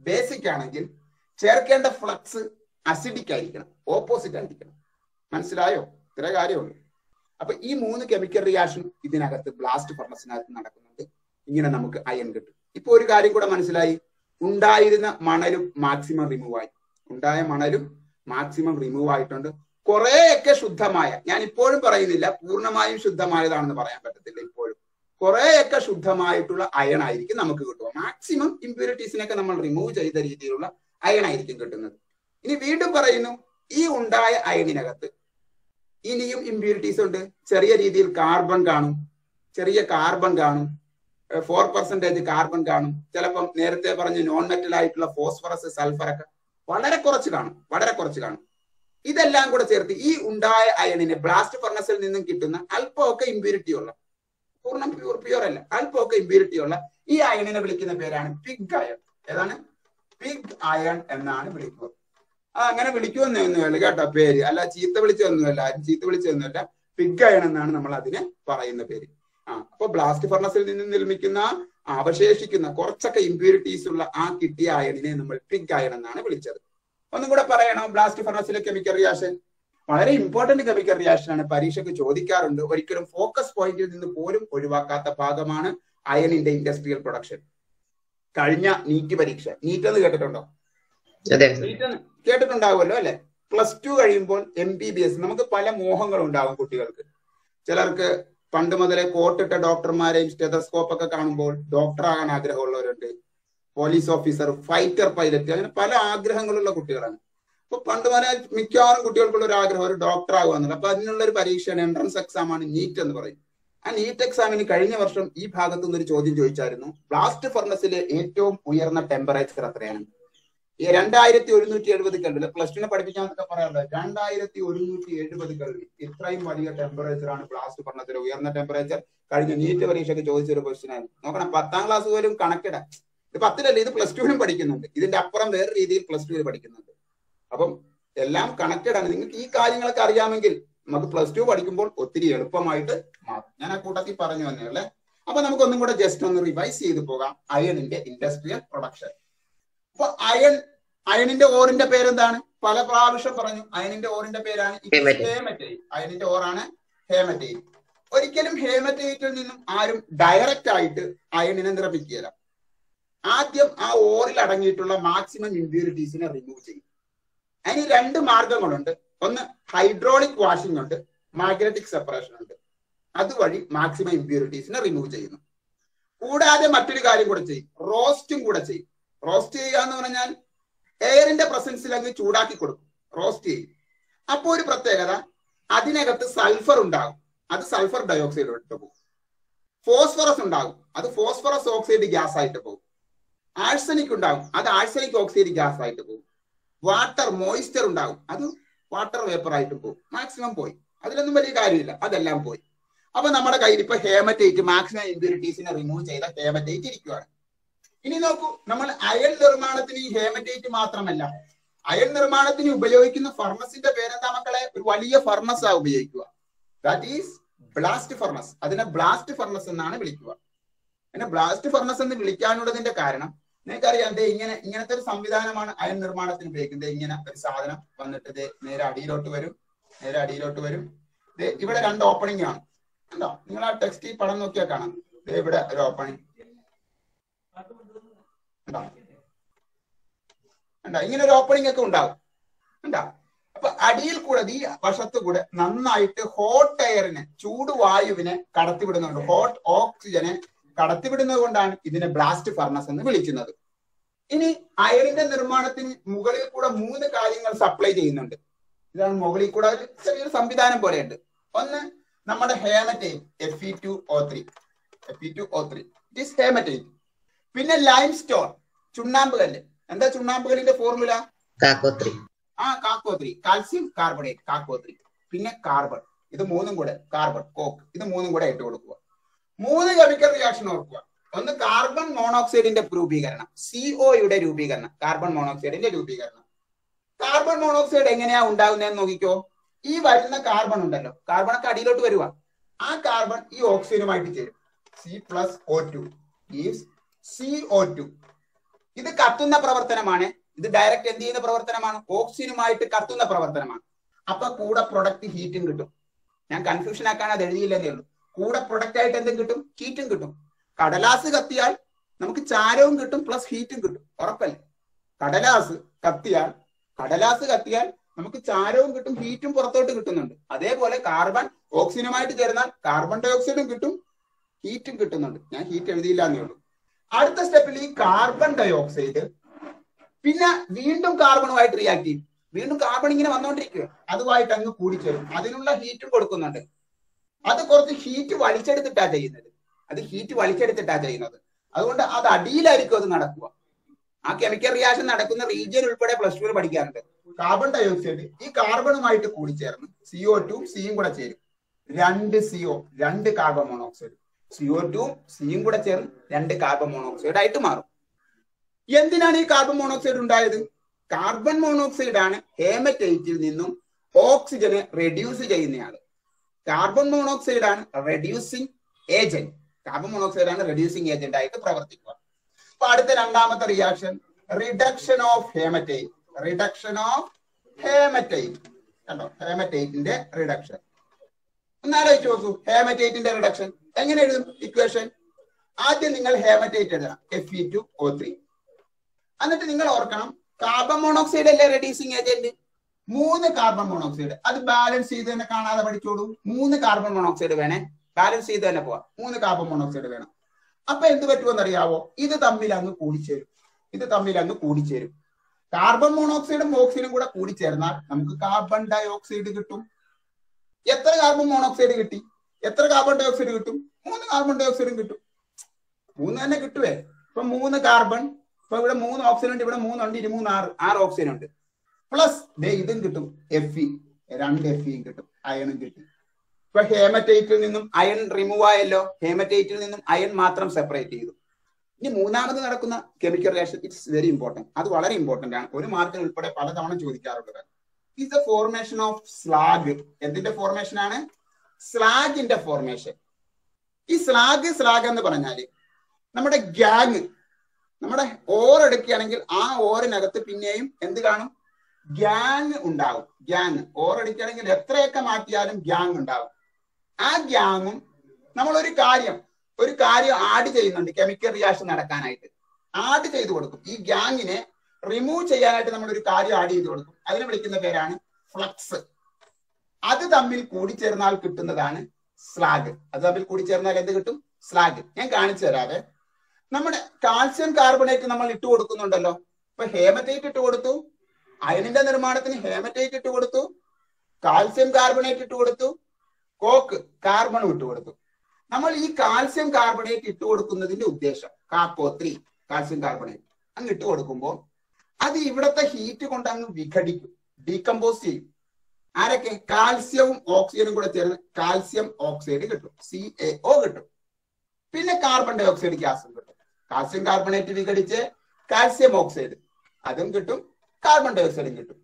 ബേസിക് ആണെങ്കിൽ ചേർക്കേണ്ട ഫ്ലക്സ് അസിഡിക് ആയിരിക്കണം ഓപ്പോസിറ്റ് ആയിരിക്കണം മനസ്സിലായോ ഇത്ര കാര്യമുള്ളൂ അപ്പൊ ഈ മൂന്ന് കെമിക്കൽ റിയാക്ഷൻ ഇതിനകത്ത് ബ്ലാസ്റ്റ് ഫർണസിനകത്ത് നടക്കുന്നുണ്ട് ഇങ്ങനെ നമുക്ക് അയൺ കിട്ടും ഇപ്പൊ ഒരു കാര്യം കൂടെ മനസ്സിലായി ഉണ്ടായിരുന്ന മണലും മാക്സിമം റിമൂവ് ആയി ഉണ്ടായ മണലും മാക്സിമം റിമൂവ് ആയിട്ടുണ്ട് കുറെയൊക്കെ ശുദ്ധമായ ഞാൻ ഇപ്പോഴും പറയുന്നില്ല പൂർണ്ണമായും ശുദ്ധമായതാണെന്ന് പറയാൻ പറ്റത്തില്ല ഇപ്പോഴും കുറെയൊക്കെ ശുദ്ധമായിട്ടുള്ള അയൺ ആയിരിക്കും നമുക്ക് കിട്ടുക മാക്സിമം ഇമ്പ്യൂരിറ്റീസിനൊക്കെ നമ്മൾ റിമൂവ് ചെയ്ത രീതിയിലുള്ള അയൺ ആയിരിക്കും കിട്ടുന്നത് ഇനി വീണ്ടും പറയുന്നു ഈ ഉണ്ടായ അയണിനകത്ത് ഇനിയും ഇമ്പ്യൂരിറ്റീസ് ഉണ്ട് ചെറിയ രീതിയിൽ കാർബൺ കാണും ചെറിയ കാർബൺ കാണും ഫോർ പെർസെന്റേജ് കാർബൺ കാണും ചിലപ്പം നേരത്തെ പറഞ്ഞ നോൺ മെറ്റൽ ആയിട്ടുള്ള ഫോസ്ഫറസ് സൾഫർ ഒക്കെ വളരെ കുറച്ച് കാണും വളരെ കുറച്ച് കാണും ഇതെല്ലാം കൂടെ ചേർത്ത് ഈ ഉണ്ടായ അയണിനെ ബ്ലാസ്റ്റ് ഫർണസിൽ നിന്നും കിട്ടുന്ന അല്പമൊക്കെ ഇമ്പ്യൂരിറ്റി ഉള്ള പൂർണ്ണം പ്യൂർ പ്യൂർ അല്ല അല്പമൊക്കെ ഇമ്പ്യൂരിറ്റി ഉള്ള ഈ അയണിനെ വിളിക്കുന്ന പേരാണ് പിഗ് അയൺ ഏതാണ് പിഗ് അയൺ എന്നാണ് വിളിക്കുന്നത് ആ അങ്ങനെ വിളിക്കുമെന്നൊന്നുമല്ല കേട്ടോ പേര് അല്ല ചീത്ത വിളിച്ചൊന്നുമല്ല ആരും ചീത്ത വിളിച്ചൊന്നുമല്ല പിഗ് അയൺ എന്നാണ് നമ്മൾ അതിനെ പറയുന്ന പേര് ആ അപ്പൊ ബ്ലാസ്റ്റ് ഫർണസിൽ നിന്ന് നിർമ്മിക്കുന്ന അവശേഷിക്കുന്ന കുറച്ചൊക്കെ ഇമ്പ്യൂരിറ്റീസ് ഉള്ള ആ കിട്ടിയ അയണിനെ നമ്മൾ പിഗ് അയൺ എന്നാണ് വിളിച്ചത് ഒന്നും കൂടെ പറയണം ബ്ലാസ്റ്റ് ഫർണസിലെ കെമിക്കൽ റിയാക്ഷൻ വളരെ ഇമ്പോർട്ടന്റ് കെമിക്കൽ റിയാക്ഷൻ ആണ് പരീക്ഷയ്ക്ക് ചോദിക്കാറുണ്ട് ഒരിക്കലും ഫോക്കസ് പോയിന്റിൽ നിന്ന് പോലും ഒഴിവാക്കാത്ത ഭാഗമാണ് അയണിന്റെ ഇൻഡസ്ട്രിയൽ പ്രൊഡക്ഷൻ കഴിഞ്ഞ നീറ്റ് പരീക്ഷ നീറ്റ് എന്ന് കേട്ടിട്ടുണ്ടോ അതെ നീറ്റ് എന്ന് കേട്ടിട്ടുണ്ടാവുമല്ലോ അല്ലെ പ്ലസ് ടു കഴിയുമ്പോൾ എം ബി ബി എസ് നമുക്ക് പല മോഹങ്ങളും ഉണ്ടാവും കുട്ടികൾക്ക് ചിലർക്ക് പണ്ട് മുതലേ കോട്ടിട്ട ഡോക്ടർമാരെയും സ്റ്റെതസ്കോപ്പ് ഒക്കെ കാണുമ്പോൾ ഡോക്ടർ ആകാൻ ആഗ്രഹമുള്ളവരുണ്ട് പോലീസ് ഓഫീസർ ഫൈറ്റർ പൈലറ്റ് അങ്ങനെ പല ആഗ്രഹങ്ങളുള്ള കുട്ടികളാണ് അപ്പൊ പണ്ട് മുതലേ മിക്കവാറും കുട്ടികൾക്കുള്ള ഒരു ആഗ്രഹം ഒരു ഡോക്ടർ ആകുക എന്നുള്ളത് അപ്പൊ അതിനുള്ള ഒരു പരീക്ഷയാണ് എൻട്രൻസ് എക്സാം ആണ് നീറ്റ് എന്ന് പറയും ആ നീറ്റ് എക്സാമിന് കഴിഞ്ഞ വർഷം ഈ ഭാഗത്തു നിന്ന് ഒരു ചോദ്യം ചോദിച്ചായിരുന്നു ബ്ലാസ്റ്റ് ഫർണസിലെ ഏറ്റവും ഉയർന്ന ടെമ്പറേച്ചർ എത്രയാണ് ഈ രണ്ടായിരത്തി ഒരുന്നൂറ്റി എഴുപത് കൽവിൽ പ്ലസ് ടുനെ പഠിപ്പിക്കാന്നൊക്കെ പറയാറുള്ളത് രണ്ടായിരത്തി ഒരുന്നൂറ്റി എഴുപത് കൽവി ഇത്രയും വലിയ ടെമ്പറേച്ചർ ആണ് ബ്ലാസ്റ്റ് ഫർണസിലെ ഉയർന്ന ടെമ്പറേച്ചർ കഴിഞ്ഞ നീറ്റ് പരീക്ഷയ്ക്ക് ചോദിച്ച ഒരു ക്വസ്റ്റ്യൻ ആയിരുന്നു നോക്കണം പത്താം ക്ലാസ് പോലും കണക്കിട ഇത് പത്തിലല്ല ഇത് പ്ലസ് ടുവിനും പഠിക്കുന്നുണ്ട് ഇതിന്റെ അപ്പുറം വേറെ രീതിയിൽ പ്ലസ് ടുവിൽ പഠിക്കുന്നുണ്ട് അപ്പം എല്ലാം കണക്റ്റഡ് ആണ് നിങ്ങൾക്ക് ഈ കാര്യങ്ങളൊക്കെ അറിയാമെങ്കിൽ നമുക്ക് പ്ലസ് ടു പഠിക്കുമ്പോൾ ഒത്തിരി എളുപ്പമായിട്ട് മാറും ഞാൻ ആ കൂട്ടത്തിൽ പറഞ്ഞു വന്നേ അല്ലേ അപ്പൊ നമുക്ക് ഒന്നും കൂടെ ജസ്റ്റ് ഒന്ന് റിവൈസ് ചെയ്ത് പോകാം അയണിന്റെ ഇൻഡസ്ട്രിയൽ പ്രൊഡക്ഷൻ അപ്പൊ അയൺ അയണിന്റെ ഓറിന്റെ പേരെന്താണ് പല പ്രാവശ്യം പറഞ്ഞു അയണിന്റെ ഓറിന്റെ പേരാണ് Hematite. ഹേമറ്റൈറ്റ് അയണിന്റെ ഓറാണ് ഹേമറ്റൈറ്റ് ഒരിക്കലും ഹേമറ്റൈറ്റിൽ നിന്നും ആരും ഡയറക്റ്റ് ആയിട്ട് അയണിനെ നിർമ്മിക്കുകയില്ല ആദ്യം ആ ഓറിൽ അടങ്ങിയിട്ടുള്ള മാക്സിമം ഇമ്പ്യൂരിറ്റീസിനെ റിമൂവ് ചെയ്യും അതിന് രണ്ട് മാർഗങ്ങളുണ്ട് ഒന്ന് ഹൈഡ്രോളിക് വാഷിംഗ് ഉണ്ട് മാഗ്നറ്റിക് സെപ്പറേഷൻ ഉണ്ട് അതുവഴി മാക്സിമം ഇമ്പ്യൂരിറ്റീസിനെ റിമൂവ് ചെയ്യുന്നു കൂടാതെ മറ്റൊരു കാര്യം കൂടെ ചെയ്യും റോസ്റ്റും കൂടെ ചെയ്യും റോസ്റ്റ് ചെയ്യുക എന്ന് പറഞ്ഞാൽ എയറിന്റെ പ്രസൻസിൽ അങ്ങ് ചൂടാക്കി കൊടുക്കും റോസ്റ്റ് ചെയ്യും അപ്പൊ ഒരു പ്രത്യേകത അതിനകത്ത് സൾഫർ ഉണ്ടാകും അത് സൾഫർ ഡയോക്സൈഡ് ഇട്ട് പോകും ഫോസ്ഫറസ് ഉണ്ടാകും അത് ഫോസ്ഫറസ് ഓക്സൈഡ് ഗ്യാസ് ആയിട്ട് പോകും ആഴ്സനിക് ഉണ്ടാകും അത് ആഴ്സനിക് ഓക്സൈഡ് ഗ്യാസ് ആയിട്ട് പോകും വാട്ടർ മോയിസ്ചർ ഉണ്ടാകും അത് വാട്ടർ വേപ്പർ ആയിട്ട് പോകും മാക്സിമം പോയി അതിലൊന്നും വലിയ കാര്യമില്ല അതെല്ലാം പോയി അപ്പൊ നമ്മുടെ കയ്യിൽ ഇപ്പൊ ഹേമറ്റൈറ്റ് മാക്സിമം ഇമ്പ്യൂരിറ്റീസിനെ റിമൂവ് ചെയ്ത ഹേമറ്റൈറ്റ് ഇരിക്കുകയാണ് ഇനി നോക്കൂ നമ്മൾ അയൺ നിർമ്മാണത്തിന് ഈ ഹേമറ്റൈറ്റ് മാത്രമല്ല അയൺ നിർമ്മാണത്തിന് ഉപയോഗിക്കുന്ന ഫർണസിന്റെ പേരെന്താ മക്കളെ ഒരു വലിയ ഫർണസ് ആ ഉപയോഗിക്കുക ദാറ്റ് ഈസ് ബ്ലാസ്റ്റ് ഫർണസ് അതിനെ ബ്ലാസ്റ്റ് ഫർണസ് എന്നാണ് വിളിക്കുക പിന്നെ ബ്ലാസ്റ്റ് ഫർണസ് എന്ന് വിളിക്കാനുള്ളതിന്റെ കാരണം നിങ്ങൾക്കറിയാം ദേ ഇങ്ങനെ ഇങ്ങനത്തെ ഒരു സംവിധാനമാണ് അയൺ നിർമ്മാണത്തിന് ഉപയോഗിക്കുന്നത് ദേ ഇങ്ങനെ ഒരു സാധനം വന്നിട്ട് ദേ നേരെ അടിയിലോട്ട് വരും നേരെ അടിയിലോട്ട് വരും ദേ ഇവിടെ രണ്ട് ഓപ്പണിംഗ് ആണ് കണ്ടോ നിങ്ങൾ ആ ടെക്സ്റ്റ് ഈ പടം നോക്കിയാൽ കാണാം ദേ ഇവിടെ ഒരു ഓപ്പണിംഗ് കണ്ടോ കണ്ടോ ഇങ്ങനെ ഒരു ഓപ്പണിംഗ് ഒക്കെ ഉണ്ടാവും കണ്ടോ അപ്പൊ അടിയിൽ കൂടെ ഈ വശത്ത് കൂടെ നന്നായിട്ട് ഹോട്ട് എയറിനെ ചൂടുവായുവിനെ കടത്തിവിടുന്നുണ്ട് ഹോട്ട് ഓക്സിജനെ കടത്തിവിടുന്നത് കൊണ്ടാണ് ഇതിനെ ബ്ലാസ്റ്റ് ഫർണസ് എന്ന് വിളിക്കുന്നത് ഇനി അയറിന്റെ നിർമ്മാണത്തിന് മുകളിൽ കൂടെ മൂന്ന് കാര്യങ്ങൾ സപ്ലൈ ചെയ്യുന്നുണ്ട് ഇതാണ് മുകളിൽ കൂടെ ഒരു ചെറിയൊരു സംവിധാനം പോലെയുണ്ട് ഒന്ന് നമ്മുടെ hematite F E two O three F E two O three it is hematite പിന്നെ ലൈം സ്റ്റോൺ ചുണ്ണാമ്പ് കല്ല് എന്താ ചുണ്ണാമ്പ് കല്ലിന്റെ ഫോർമുല കാക്കോത്രി ആ കാക്കോത്രി കാൽസ്യം കാർബണേറ്റ് കാക്കോത്രി പിന്നെ കാർബൺ ഇത് മൂന്നും കൂടെ കാർബൺ കോക്ക് ഇത് മൂന്നും കൂടെ ഇട്ട് കൊടുക്കുക മൂന്ന് കെമിക്കൽ റിയാക്ഷൻ ഓർക്കുക ഒന്ന് കാർബൺ മോണോക്സൈഡിന്റെ രൂപീകരണം സിഒയുടെ രൂപീകരണം കാർബൺ മോണോക്സൈഡിന്റെ രൂപീകരണം കാർബൺ മോണോക്സൈഡ് എങ്ങനെയാ ഉണ്ടാകുന്നതെന്ന് നോക്കിക്കോ ഈ വരുന്ന കാർബൺ ഉണ്ടല്ലോ കാർബൺ ഒക്കെ അടിയിലോട്ട് വരുക ആ കാർബൺ ഈ ഓക്സിജനുമായിട്ട് ചേരും C plus O two is C O two ഇത് കത്തുന്ന പ്രവർത്തനമാണ് ഇത് ഡയറക്റ്റ് എന്ത് ചെയ്യുന്ന പ്രവർത്തനമാണ് ഓക്സിജനുമായിട്ട് കത്തുന്ന പ്രവർത്തനമാണ് അപ്പൊ കൂടെ പ്രൊഡക്റ്റ് ഹീറ്റും കിട്ടും ഞാൻ കൺഫ്യൂഷൻ ആക്കാൻ അത് എഴുതിയില്ലെന്നേ ഉള്ളൂ കൂടെ പ്രൊഡക്റ്റ് ആയിട്ട് എന്തും കിട്ടും ഹീറ്റും കിട്ടും കടലാസ് കത്തിയാൽ നമുക്ക് ചാരവും കിട്ടും പ്ലസ് ഹീറ്റും കിട്ടും ഉറപ്പല്ലേ കടലാസ് കത്തിയാൽ കടലാസ് കത്തിയാൽ നമുക്ക് ചാരവും കിട്ടും ഹീറ്റും പുറത്തോട്ട് കിട്ടുന്നുണ്ട് അതേപോലെ കാർബൺ ഓക്സിജനുമായിട്ട് ചേർന്നാൽ കാർബൺ ഡൈ ഓക്സൈഡും കിട്ടും ഹീറ്റും കിട്ടുന്നുണ്ട് ഞാൻ ഹീറ്റ് എഴുതിയില്ല എന്നേ ഉള്ളൂ അടുത്ത സ്റ്റെപ്പിൽ ഈ കാർബൺ ഡൈ ഓക്സൈഡ് പിന്നെ വീണ്ടും കാർബണുമായിട്ട് റിയാക്ട് ചെയ്യും വീണ്ടും കാർബൺ ഇങ്ങനെ വന്നുകൊണ്ടിരിക്കുക അതുമായിട്ട് അങ്ങ് കൂടിച്ചേരും അതിനുള്ള ഹീറ്റും കൊടുക്കുന്നുണ്ട് അത് കുറച്ച് ഹീറ്റ് വലിച്ചെടുത്തിട്ടാ ചെയ്യുന്നത് അത് ഹീറ്റ് വലിച്ചെടുത്തിട്ടാ ചെയ്യുന്നത് അതുകൊണ്ട് അത് അടിയിലായിരിക്കും അത് നടക്കുക ആ കെമിക്കൽ റിയാക്ഷൻ നടക്കുന്ന റീജിയൻ ഉൾപ്പെടെ പ്ലസ് ടുവിൽ പഠിക്കാറുണ്ട് കാർബൺ ഡൈ ഓക്സൈഡ് ഈ കാർബണുമായിട്ട് കൂടിച്ചേർന്ന് സിഒ ടു സിയും കൂടെ ചേരും രണ്ട് സിഒ രണ്ട് കാർബൺ മോണോക്സൈഡ് സിഒ ടു സിയും കൂടെ ചേർന്ന് രണ്ട് കാർബൺ മോണോക്സൈഡ് ആയിട്ട് മാറും എന്തിനാണ് ഈ കാർബൺ മോണോക്സൈഡ് ഉണ്ടായത് കാർബൺ മോണോക്സൈഡ് ആണ് ഹേമറ്റൈറ്റിൽ നിന്നും ഓക്സിജനെ റെഡ്യൂസ് ചെയ്യുന്നയാള് കാർബൺ മോണോക്സൈഡ് ആണ് റെഡ്യൂസിങ് ഏജന്റ് കാർബൺ മോണോക്സൈഡ് ആണ് റെഡ്യൂസിങ് ഏജന്റ് ആയിട്ട് പ്രവർത്തിക്കുക അപ്പൊ അടുത്ത രണ്ടാമത്തെ reaction reduction of hematite reduction of hematite കണ്ടോ ഹേമറ്റൈറ്റിന്റെ റിഡക്ഷൻ ഒന്നാലോചിച്ച് നോക്കൂ ഹേമറ്റൈറ്റിന്റെ റിഡക്ഷൻ എങ്ങനെ എഴുതും ഇക്വേഷൻ ആദ്യം നിങ്ങൾ ഹേമറ്റൈറ്റ് എഴുതണം F E two O three എന്നിട്ട് നിങ്ങൾ ഓർക്കണം കാർബൺ മോണോക്സൈഡ് അല്ലേ റെഡ്യൂസിങ് ഏജന്റ് മൂന്ന് കാർബൺ മോണോക്സൈഡ് അത് ബാലൻസ് ചെയ്ത് തന്നെ കാണാതെ പഠിച്ചോളൂ മൂന്ന് കാർബൺ മോണോക്സൈഡ് വേണേ ബാലൻസ് ചെയ്ത് തന്നെ പോവാം മൂന്ന് കാർബൺ മോണോക്സൈഡ് വേണം അപ്പൊ എന്ത് പറ്റുമെന്ന് അറിയാവോ ഇത് തമ്മിൽ അങ്ങ് കൂടിച്ചേരും ഇത് തമ്മിൽ അങ്ങ് കൂടിച്ചേരും കാർബൺ മോണോക്സൈഡും ഓക്സിജനും കൂടെ കൂടിച്ചേർന്നാൽ നമുക്ക് കാർബൺ ഡൈ ഓക്സൈഡ് കിട്ടും എത്ര കാർബൺ മോണോക്സൈഡ് കിട്ടി എത്ര കാർബൺ ഡൈ ഓക്സൈഡ് കിട്ടും മൂന്ന് കാർബൺ ഡൈ ഓക്സൈഡും കിട്ടും മൂന്ന് തന്നെ കിട്ടുവേ ഇപ്പൊ മൂന്ന് കാർബൺ ഇപ്പൊ ഇവിടെ മൂന്ന് ഓക്സിജൻ ഉണ്ട് ഇവിടെ മൂന്നുണ്ട് ഇനി മൂന്ന് ആറ് ആറ് ഓക്സിജൻ ഉണ്ട് പ്ലസ് ദേ ഇതും കിട്ടും എഫ് ഇ രണ്ട് എഫ് ഇയും കിട്ടും അയണും കിട്ടി ഇപ്പൊ ഹേമറ്റൈറ്റിൽ നിന്നും അയൺ റിമൂവ് ആയല്ലോ ഹേമറ്റൈറ്റിൽ നിന്നും അയൺ മാത്രം സെപ്പറേറ്റ് ചെയ്തു ഇനി മൂന്നാമത് നടക്കുന്ന chemical reaction it's very important അത് വളരെ ഇമ്പോർട്ടന്റ് ആണ് ഒരു മാർക്കിന് ഉൾപ്പെടെ പലതവണ ചോദിക്കാറുള്ളത് is the formation of slag എന്തിന്റെ ഫോർമേഷൻ ആണ് സ്ലാഗിന്റെ ഫോർമേഷൻ ഈ സ്ലാഗ് സ്ലാഗ് എന്ന് പറഞ്ഞാല് നമ്മുടെ ഗ്യാങ് നമ്മുടെ ഓർ എടുക്കുകയാണെങ്കിൽ ആ ഓറിനകത്ത് പിന്നെയും എന്ത് കാണും ഗ്യാങ് ഉണ്ടാവും ഗ്യാങ് ഓർ എടുക്കുകയാണെങ്കിൽ എത്രയൊക്കെ മാറ്റിയാലും ഗ്യാങ് ഉണ്ടാവും ആ ഗ്യാങ്ങും നമ്മൾ ഒരു കാര്യം ഒരു കാര്യം ആഡ് ചെയ്യുന്നുണ്ട് കെമിക്കൽ റിയാക്ഷൻ നടക്കാനായിട്ട് ആഡ് ചെയ്ത് കൊടുക്കും ഈ ഗ്യാങ്ങിനെ റിമൂവ് ചെയ്യാനായിട്ട് നമ്മൾ ഒരു കാര്യം ആഡ് ചെയ്ത് കൊടുക്കും അതിനെ വിളിക്കുന്ന പേരാണ് ഫ്ലക്സ് അത് തമ്മിൽ കൂടിച്ചേർന്നാൽ കിട്ടുന്നതാണ് സ്ലാഗ് അത് തമ്മിൽ കൂടിച്ചേർന്നാൽ എന്ത് കിട്ടും സ്ലാഗ് ഞാൻ കാണിച്ചു തരാവേ നമ്മുടെ കാൽസ്യം കാർബണേറ്റ് നമ്മൾ ഇട്ട് കൊടുക്കുന്നുണ്ടല്ലോ ഇപ്പൊ ഹേമറ്റൈറ്റ് ഇട്ട് കൊടുത്തു അയണിന്റെ നിർമ്മാണത്തിന് ഹേമറ്റൈറ്റ് ഇട്ട് കൊടുത്തു കാൽസ്യം കാർബണേറ്റ് ഇട്ട് കൊടുത്തു കോക്ക് കാർബണും ഇട്ട് കൊടുത്തു നമ്മൾ ഈ കാൽസ്യം കാർബണേറ്റ് ഇട്ട് കൊടുക്കുന്നതിന്റെ ഉദ്ദേശം കാപ്പോ ത്രീ കാൽസ്യം കാർബണേറ്റ് അങ്ങ് ഇട്ട് കൊടുക്കുമ്പോൾ അത് ഇവിടത്തെ ഹീറ്റ് കൊണ്ട് അങ്ങ് വിഘടിക്കും ഡീകമ്പോസ് ചെയ്യും ആരൊക്കെ കാൽസ്യവും ഓക്സിജനും കൂടെ ചേർന്ന് കാൽസ്യം ഓക്സൈഡ് കിട്ടും സി എ ഒ കിട്ടും പിന്നെ കാർബൺ ഡൈ ഓക്സൈഡ് ഗ്യാസും കിട്ടും കാൽസ്യം കാർബണേറ്റ് വിഘടിച്ച് കാൽസ്യം ഓക്സൈഡ് അതും കിട്ടും കാർബൺ ഡൈ ഓക്സൈഡും കിട്ടും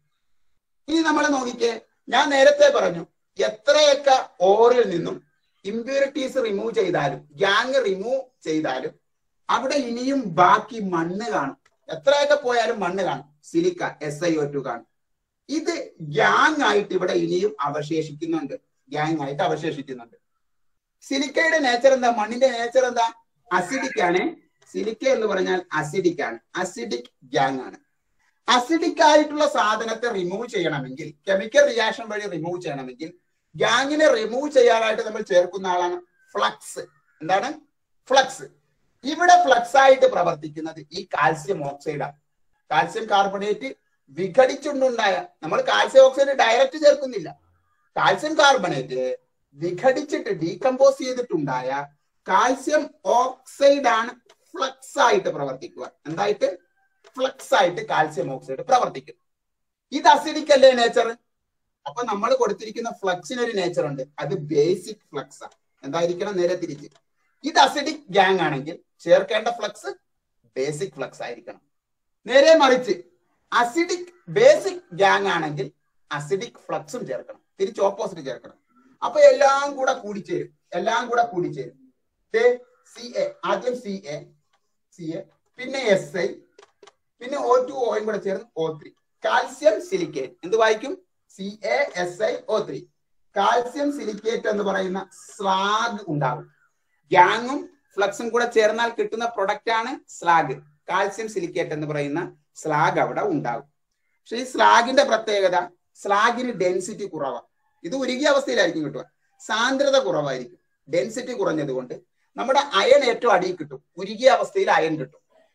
ഇനി നമ്മൾ നോക്കിക്കേ ഞാൻ നേരത്തെ പറഞ്ഞു എത്രയൊക്കെ ഓറിൽ നിന്നും ഇമ്പ്യൂരിറ്റീസ് റിമൂവ് ചെയ്താലും ഗ്യാങ് റിമൂവ് ചെയ്താലും അവിടെ ഇനിയും ബാക്കി മണ്ണ് കാണും എത്രയൊക്കെ പോയാലും മണ്ണ് കാണും silica S I O two കാണും ഇത് ഗ്യാങ് ആയിട്ട് ഇവിടെ ഇനിയും അവശേഷിക്കുന്നുണ്ട് ഗ്യാങ് ആയിട്ട് അവശേഷിക്കുന്നുണ്ട് സിലിക്കയുടെ നേച്ചർ എന്താ മണ്ണിന്റെ നേച്ചർ എന്താ അസിഡിക് ആണ് സിലിക്ക എന്ന് പറഞ്ഞാൽ അസിഡിക് ആണ് അസിഡിക് ഗ്യാങ് ആണ് അസിഡിക് ആയിട്ടുള്ള സാധനത്തെ റിമൂവ് ചെയ്യണമെങ്കിൽ കെമിക്കൽ റിയാക്ഷൻ വഴി റിമൂവ് ചെയ്യണമെങ്കിൽ ഗ്യാങ്ങിനെ റിമൂവ് ചെയ്യാനായിട്ട് നമ്മൾ ചേർക്കുന്ന ആളാണ് ഫ്ലക്സ് എന്താണ് ഫ്ലക്സ് ഇവിടെ ഫ്ലക്സ് ആയിട്ട് പ്രവർത്തിക്കുന്നത് ഈ കാൽസ്യം ഓക്സൈഡാണ് കാൽസ്യം കാർബണേറ്റ് വിഘടിച്ചുണ്ടായ നമ്മൾ കാൽസ്യം ഓക്സൈഡ് ഡയറക്റ്റ് ചേർക്കുന്നില്ല കാൽസ്യം കാർബണേറ്റ് വിഘടിച്ചിട്ട് ഡീകമ്പോസ് ചെയ്തിട്ടുണ്ടായ കാൽസ്യം ഓക്സൈഡ് ആണ് ഫ്ലക്സ് ആയിട്ട് പ്രവർത്തിക്കുക എന്തായിട്ട് ഫ്ലക്സ് ആയിട്ട് കാൽസ്യം ഓക്സൈഡ് പ്രവർത്തിക്കും ഇത് അസിഡിക് അല്ലേ നേച്ചർ അപ്പൊ നമ്മൾ കൊടുത്തിരിക്കുന്ന ഫ്ലക്സിന് ഒരു നേച്ചർ ഉണ്ട് അത് ബേസിക് ഫ്ലക്സ് ആണ് എന്തായിരിക്കണം നേരെ തിരിച്ച് ഇത് അസിഡിക് ഗ്യാങ് ആണെങ്കിൽ ചേർക്കേണ്ട ഫ്ലക്സ് ബേസിക് ഫ്ലക്സ് ആയിരിക്കണം നേരെ മറിച്ച് അസിഡിക് ബേസിക് ഗ്യാങ് ആണെങ്കിൽ അസിഡിക് ഫ്ലക്സും ചേർക്കണം തിരിച്ച് ഓപ്പോസിറ്റ് ചേർക്കണം അപ്പൊ എല്ലാം കൂടെ കൂടിച്ചേരും എല്ലാം കൂടെ കൂടിച്ചേരും സി എ ആദ്യം സി എ സി എ പിന്നെ എസ് ഐ പിന്നെ ഒ ടു ഓയും കൂടെ ചേർന്ന് ഒ ത്രീ കാൽസ്യം സിലിക്കേറ്റ് എന്ത് വായിക്കും C A S I O three calcium silicate എന്ന് പറയുന്ന സ്ലാഗ് ഉണ്ടാകും ഗ്യാങ്ങും ഫ്ലക്സും കൂടെ ചേർന്നാൽ കിട്ടുന്ന പ്രൊഡക്റ്റ് ആണ് സ്ലാഗ് കാൽസ്യം സിലിക്കേറ്റ് എന്ന് പറയുന്ന സ്ലാഗ് അവിടെ ഉണ്ടാകും പക്ഷെ ഈ സ്ലാഗിന്റെ പ്രത്യേകത സ്ലാഗിന് ഡെൻസിറ്റി കുറവാണ് ഇത് ഉരുകിയ അവസ്ഥയിലായിരിക്കും കിട്ടുക സാന്ദ്രത കുറവായിരിക്കും ഡെൻസിറ്റി കുറഞ്ഞത് കൊണ്ട് നമ്മുടെ അയൺ ഏറ്റവും അടിയിൽ കിട്ടും ഉരുകിയ അവസ്ഥയിൽ അയൺ കിട്ടും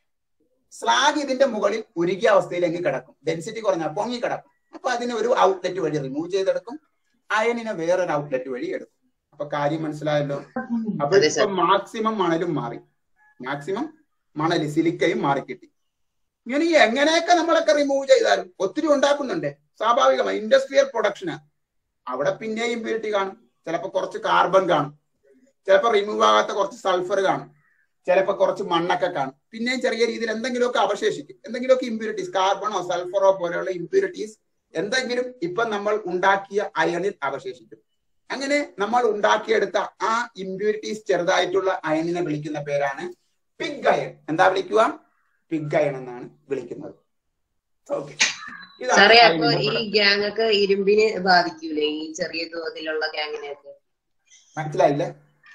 സ്ലാഗ് ഇതിന്റെ മുകളിൽ ഉരുകിയ അവസ്ഥയിൽ എങ്ങ് കിടക്കും ഡെൻസിറ്റി കുറഞ്ഞാൽ പൊങ്ങി കിടക്കും അപ്പൊ അതിനെ ഒരു ഔട്ട്ലെറ്റ് വഴി റിമൂവ് ചെയ്തെടുക്കും അയണിനെ വേറൊരു ഔട്ട്ലെറ്റ് വഴി എടുക്കും അപ്പൊ കാര്യം മനസ്സിലായല്ലോ അപ്പൊ അതെ, ഇപ്പൊ മാക്സിമം മണലും മാറി മാക്സിമം മണല് സിലിക്കയും മാറിക്കിട്ടി ഇങ്ങനെ ഈ എങ്ങനെയൊക്കെ നമ്മളൊക്കെ റിമൂവ് ചെയ്താലും ഒത്തിരി ഉണ്ടാക്കുന്നുണ്ട് സ്വാഭാവികമായി ഇൻഡസ്ട്രിയൽ പ്രൊഡക്ഷന് അവിടെ പിന്നെയും ഇമ്പ്യൂരിറ്റി കാണും ചിലപ്പോൾ കുറച്ച് കാർബൺ കാണും ചിലപ്പോൾ റിമൂവ് ആകാത്ത കുറച്ച് സൾഫർ കാണും ചിലപ്പോൾ കുറച്ച് മണ്ണൊക്കെ കാണും പിന്നെയും ചെറിയ രീതിയിൽ എന്തെങ്കിലുമൊക്കെ അവശേഷിക്കും എന്തെങ്കിലുമൊക്കെ ഇമ്പ്യൂരിറ്റീസ് കാർബണോ സൾഫറോ പോലെയുള്ള ഇമ്പ്യൂരിറ്റീസ് എന്തെങ്കിലും ഇപ്പൊ നമ്മൾ ഉണ്ടാക്കിയ അയണിൽ അവശേഷിക്കും അങ്ങനെ നമ്മൾ ഉണ്ടാക്കിയെടുത്ത ആ ഇമ്പ്യൂരിറ്റീസ് ചെറുതായിട്ടുള്ള അയണിനെ വിളിക്കുന്ന പേരാണ് പിഗ് അയൺ എന്താ വിളിക്കുക പിഗ് അയൺ എന്നാണ് വിളിക്കുന്നത് ഓക്കെ സാറേ അപ്പൊ ഈ ഗ്യാങ് ഒക്കെ ഇരുമ്പിന് ബാധിക്കൂലേ ഈ ചെറിയ തോതിലുള്ള ഗ്യാങ്ങിനെയൊക്കെ മനസ്സിലായില്ലേ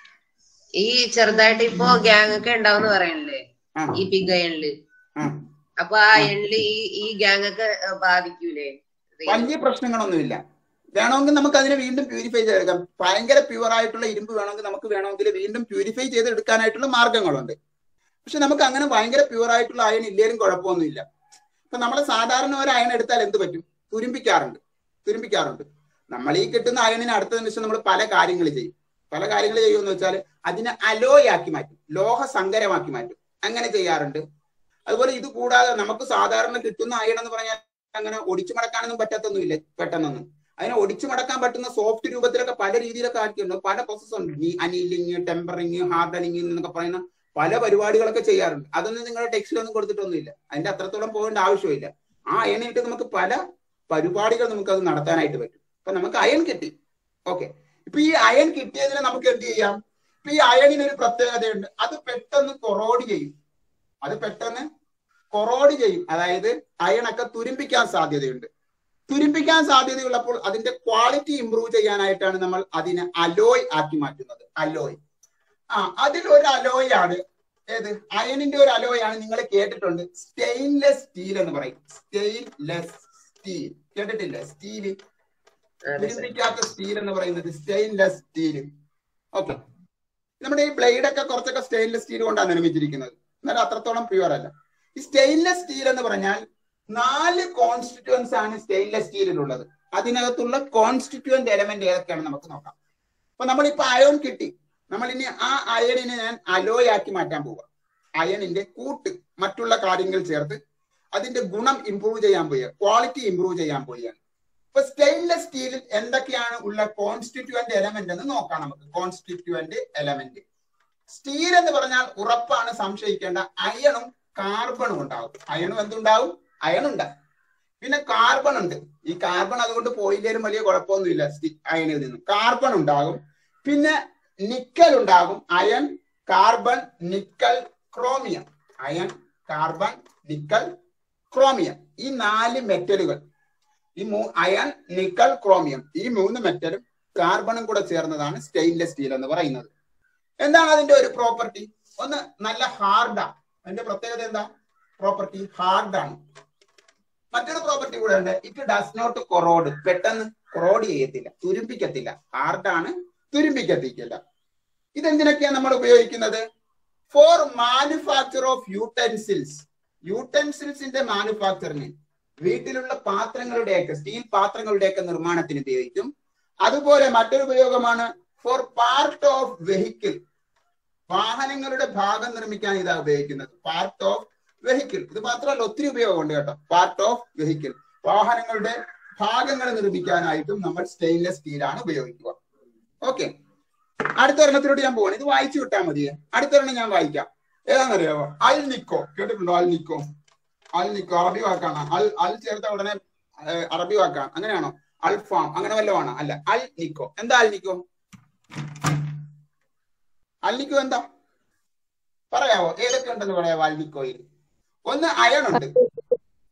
ഈ ചെറുതായിട്ട് ഇപ്പൊ ഗ്യാങ് ഒക്കെ ഉണ്ടാവും പറയണില്ലേ ആ ഈ പിഗ് അയണില് ആ അപ്പൊ ആ അയണില് ഈ ഈ ഗ്യാങ് ഒക്കെ ഏഹ്, ബാധിക്കൂലേ ഇത് ഈ- വലിയ പ്രശ്നങ്ങളൊന്നുമില്ല വേണമെങ്കിൽ നമുക്ക് അതിനെ വീണ്ടും പ്യൂരിഫൈ ചെയ്തെടുക്കാം ഭയങ്കര പ്യുവർ ആയിട്ടുള്ള ഇരുമ്പ് വേണമെങ്കിൽ നമുക്ക് വേണമെങ്കിൽ വീണ്ടും പ്യൂരിഫൈ ചെയ്തെടുക്കാനായിട്ടുള്ള മാർഗങ്ങളുണ്ട് പക്ഷെ നമുക്ക് അങ്ങനെ ഭയങ്കര പ്യുവർ ആയിട്ടുള്ള അയൺ ഇല്ലേലും കുഴപ്പമൊന്നുമില്ല ഇപ്പൊ നമ്മൾ സാധാരണ ഒരു അയൺ എടുത്താൽ എന്ത് പറ്റും തുരുമ്പിക്കാറുണ്ട് തുരുമ്പിക്കാറുണ്ട് നമ്മൾ ഈ കിട്ടുന്ന അയണിന് അടുത്ത നിമിഷം നമ്മൾ പല കാര്യങ്ങൾ ചെയ്യും പല കാര്യങ്ങൾ ചെയ്യുമെന്ന് വെച്ചാൽ അതിനെ അലോയ് ആക്കി മാറ്റും ലോഹ സങ്കരമാക്കി മാറ്റും അങ്ങനെ ചെയ്യാറുണ്ട് അതുപോലെ ഇത് കൂടാതെ നമുക്ക് സാധാരണ കിട്ടുന്ന അയൺ എന്ന് പറഞ്ഞാൽ അങ്ങനെ ഒടിച്ചു മടക്കാനൊന്നും പറ്റാത്തൊന്നുമില്ല പെട്ടെന്നൊന്നും അതിനെ ഒടിച്ചു മടക്കാൻ പറ്റുന്ന സോഫ്റ്റ് രൂപത്തിലൊക്കെ പല രീതിയിലൊക്കെ ആക്കിയിട്ടുണ്ട് പല പ്രോസസ് ഉണ്ട് ഈ അനീലിങ് ടെമ്പറിങ് ഹാർഡനിങ് എന്നൊക്കെ പറയുന്ന പല പരിപാടികളൊക്കെ ചെയ്യാറുണ്ട് അതൊന്നും നിങ്ങളുടെ ടെക്സ്റ്റിലൊന്നും കൊടുത്തിട്ടൊന്നുമില്ല അതിന്റെ അത്രത്തോളം പോകേണ്ട ആവശ്യമില്ല ആ അയണിട്ട് നമുക്ക് പല പരിപാടികൾ നമുക്ക് അത് നടത്താനായിട്ട് പറ്റും അപ്പൊ നമുക്ക് അയൺ കിട്ടി ഓക്കെ ഇപ്പൊ ഈ അയൺ കിട്ടിയതിനെ നമുക്ക് എന്ത് ചെയ്യാം ഇപ്പൊ ഈ അയണിന് ഒരു പ്രത്യേകതയുണ്ട് അത് പെട്ടെന്ന് കൊറോഡ് ചെയ്യും അത് പെട്ടെന്ന് കൊറോഡ് ചെയ്യും അതായത് അയണൊക്കെ തുരുമ്പിക്കാൻ സാധ്യതയുണ്ട് തുരുമ്പിക്കാൻ സാധ്യതയുള്ളപ്പോൾ അതിന്റെ ക്വാളിറ്റി ഇംപ്രൂവ് ചെയ്യാനായിട്ടാണ് നമ്മൾ അതിനെ അലോയ് ആക്കി മാറ്റുന്നത് അലോയ് ആ അതിൽ ഒരു അലോയ് ആണ് ഏത് അയണിന്റെ ഒരു അലോയ് ആണ് നിങ്ങൾ കേട്ടിട്ടുണ്ട് സ്റ്റെയിൻലെസ് സ്റ്റീൽ എന്ന് പറയും സ്റ്റെയിൻലെസ് സ്റ്റീൽ കേട്ടിട്ടില്ലേ സ്റ്റീല് അതെ സാർ തുരുമ്പിക്കാത്ത സ്റ്റീൽ എന്ന് പറയുന്നത് സ്റ്റെയിൻലെസ് സ്റ്റീൽ ഓക്കെ നമ്മുടെ ഈ ബ്ലേഡ് ഒക്കെ കുറച്ചൊക്കെ സ്റ്റെയിൻലെസ് സ്റ്റീൽ കൊണ്ടാണ് നിർമ്മിച്ചിരിക്കുന്നത് എന്നാൽ അത്രത്തോളം പ്യുവർ അല്ല ഈ സ്റ്റെയിൻലെസ് സ്റ്റീൽ എന്ന് പറഞ്ഞാൽ നാല് കോൺസ്റ്റിറ്റ്യുവൻസ് ആണ് സ്റ്റെയിൻലെസ് സ്റ്റീലിലുള്ളത് അതിനകത്തുള്ള കോൺസ്റ്റിറ്റ്യുവന്റ് എലമെന്റ് ഏതൊക്കെയാണ് നമുക്ക് നോക്കാം അപ്പൊ നമ്മളിപ്പോ അയോൺ കിട്ടി നമ്മൾ ഇനി ആ അയണിനെ ഞാൻ അലോയ് ആക്കി മാറ്റാൻ പോവുക അയണിന്റെ കൂട്ട് മറ്റുള്ള കാര്യങ്ങൾ ചേർത്ത് അതിന്റെ ഗുണം ഇംപ്രൂവ് ചെയ്യാൻ പോവുക ക്വാളിറ്റി ഇംപ്രൂവ് ചെയ്യാൻ പോവുകയാണ് ഇപ്പൊ സ്റ്റെയിൻലെസ് സ്റ്റീലിൽ എന്തൊക്കെയാണ് ഉള്ള കോൺസ്റ്റിറ്റ്യുവന്റ് എലമെന്റ് എന്ന് നോക്കാം നമുക്ക് കോൺസ്റ്റിറ്റ്യുവന്റ് എലമെന്റ് സ്റ്റീൽ എന്ന് പറഞ്ഞാൽ ഉറപ്പാണ് സംശയിക്കേണ്ട അയണും കാർബണും ഉണ്ടാവും അയണും എന്തുണ്ടാവും അയൺ ഉണ്ടാവും പിന്നെ കാർബൺ ഉണ്ട് ഈ കാർബൺ അതുകൊണ്ട് പോയില്ലേലും വലിയ കുഴപ്പമൊന്നുമില്ല അയണിൽ നിന്നും കാർബൺ ഉണ്ടാകും പിന്നെ നിക്കൽ ഉണ്ടാകും iron carbon nickel chromium iron carbon nickel chromium ഈ നാല് മെറ്റലുകൾ ഈ മൂ അയൺ നിക്കൽ ക്രോമിയം ഈ മൂന്ന് മെറ്റലും കാർബണും കൂടെ ചേർന്നതാണ് സ്റ്റെയിൻലെസ് സ്റ്റീൽ എന്ന് പറയുന്നത് എന്താണ് അതിന്റെ ഒരു പ്രോപ്പർട്ടി ഒന്ന് നല്ല ഹാർഡാണ് അതിന്റെ പ്രത്യേകത എന്താ പ്രോപ്പർട്ടി ഹാർഡാണ് മറ്റൊരു പ്രോപ്പർട്ടി കൂടെ ഉണ്ട് ഇറ്റ് ഡസ് നോട്ട് കൊറോഡ് പെട്ടെന്ന് കൊറോഡ് ചെയ്യത്തില്ല തുരുമ്പിക്കത്തില്ല ഹാർഡാണ് തുരുമ്പിക്കത്തിക്കില്ല ഇതെന്തിനൊക്കെയാണ് നമ്മൾ ഉപയോഗിക്കുന്നത് ഫോർ മാനുഫാക്ചർ ഓഫ് യൂട്ടൻസിൽസ് യൂട്ടൻസിൽസിന്റെ മാനുഫാക്ചറിന് വീട്ടിലുള്ള പാത്രങ്ങളുടെയൊക്കെ സ്റ്റീൽ പാത്രങ്ങളുടെയൊക്കെ നിർമ്മാണത്തിന് ഉപയോഗിക്കും അതുപോലെ മറ്റൊരു ഉപയോഗമാണ് ഫോർ പാർട്ട് ഓഫ് വെഹിക്കിൾ വാഹനങ്ങളുടെ ഭാഗം നിർമ്മിക്കാൻ ഇതാ ഉപയോഗിക്കുന്നത് പാർട്ട് ഓഫ് വെഹിക്കിൾ ഇത് മാത്രമല്ല ഒത്തിരി ഉപയോഗമുണ്ട് കേട്ടോ പാർട്ട് ഓഫ് വെഹിക്കിൾ വാഹനങ്ങളുടെ ഭാഗങ്ങൾ നിർമ്മിക്കാനായിട്ടും നമ്മൾ സ്റ്റെയിൻലെസ് സ്റ്റീലാണ് ഉപയോഗിക്കുക ഓക്കെ അടുത്ത ഒരെണ്ണത്തിലോട്ട് ഞാൻ പോവാണ് ഇത് വായിച്ചു വിട്ടാൽ മതി അടുത്തൊരെണ്ണം ഞാൻ വായിക്കാം ഏതാണെന്നറിയാമോ അൽ നിക്കോ കേട്ടിട്ടുണ്ടോ അൽ നിക്കോ അൽ നിക്കോ അറബി വാക്കാണ് അൽ അൽ ചേർത്ത ഉടനെ ഏഹ്, അറബി വാക്കാണ് അങ്ങനെയാണോ അൽഫാം അങ്ങനെ വല്ലതും അല്ല അൽ നിക്കോ എന്താ അൽ നിക്കോ അൽ നിക്കോ എന്താ പറയാവോ ഏതൊക്കെ ഉണ്ടെന്ന് പറയാവോ അൽ നിക്കോയിൽ ഒന്ന് അയൺ ഉണ്ട്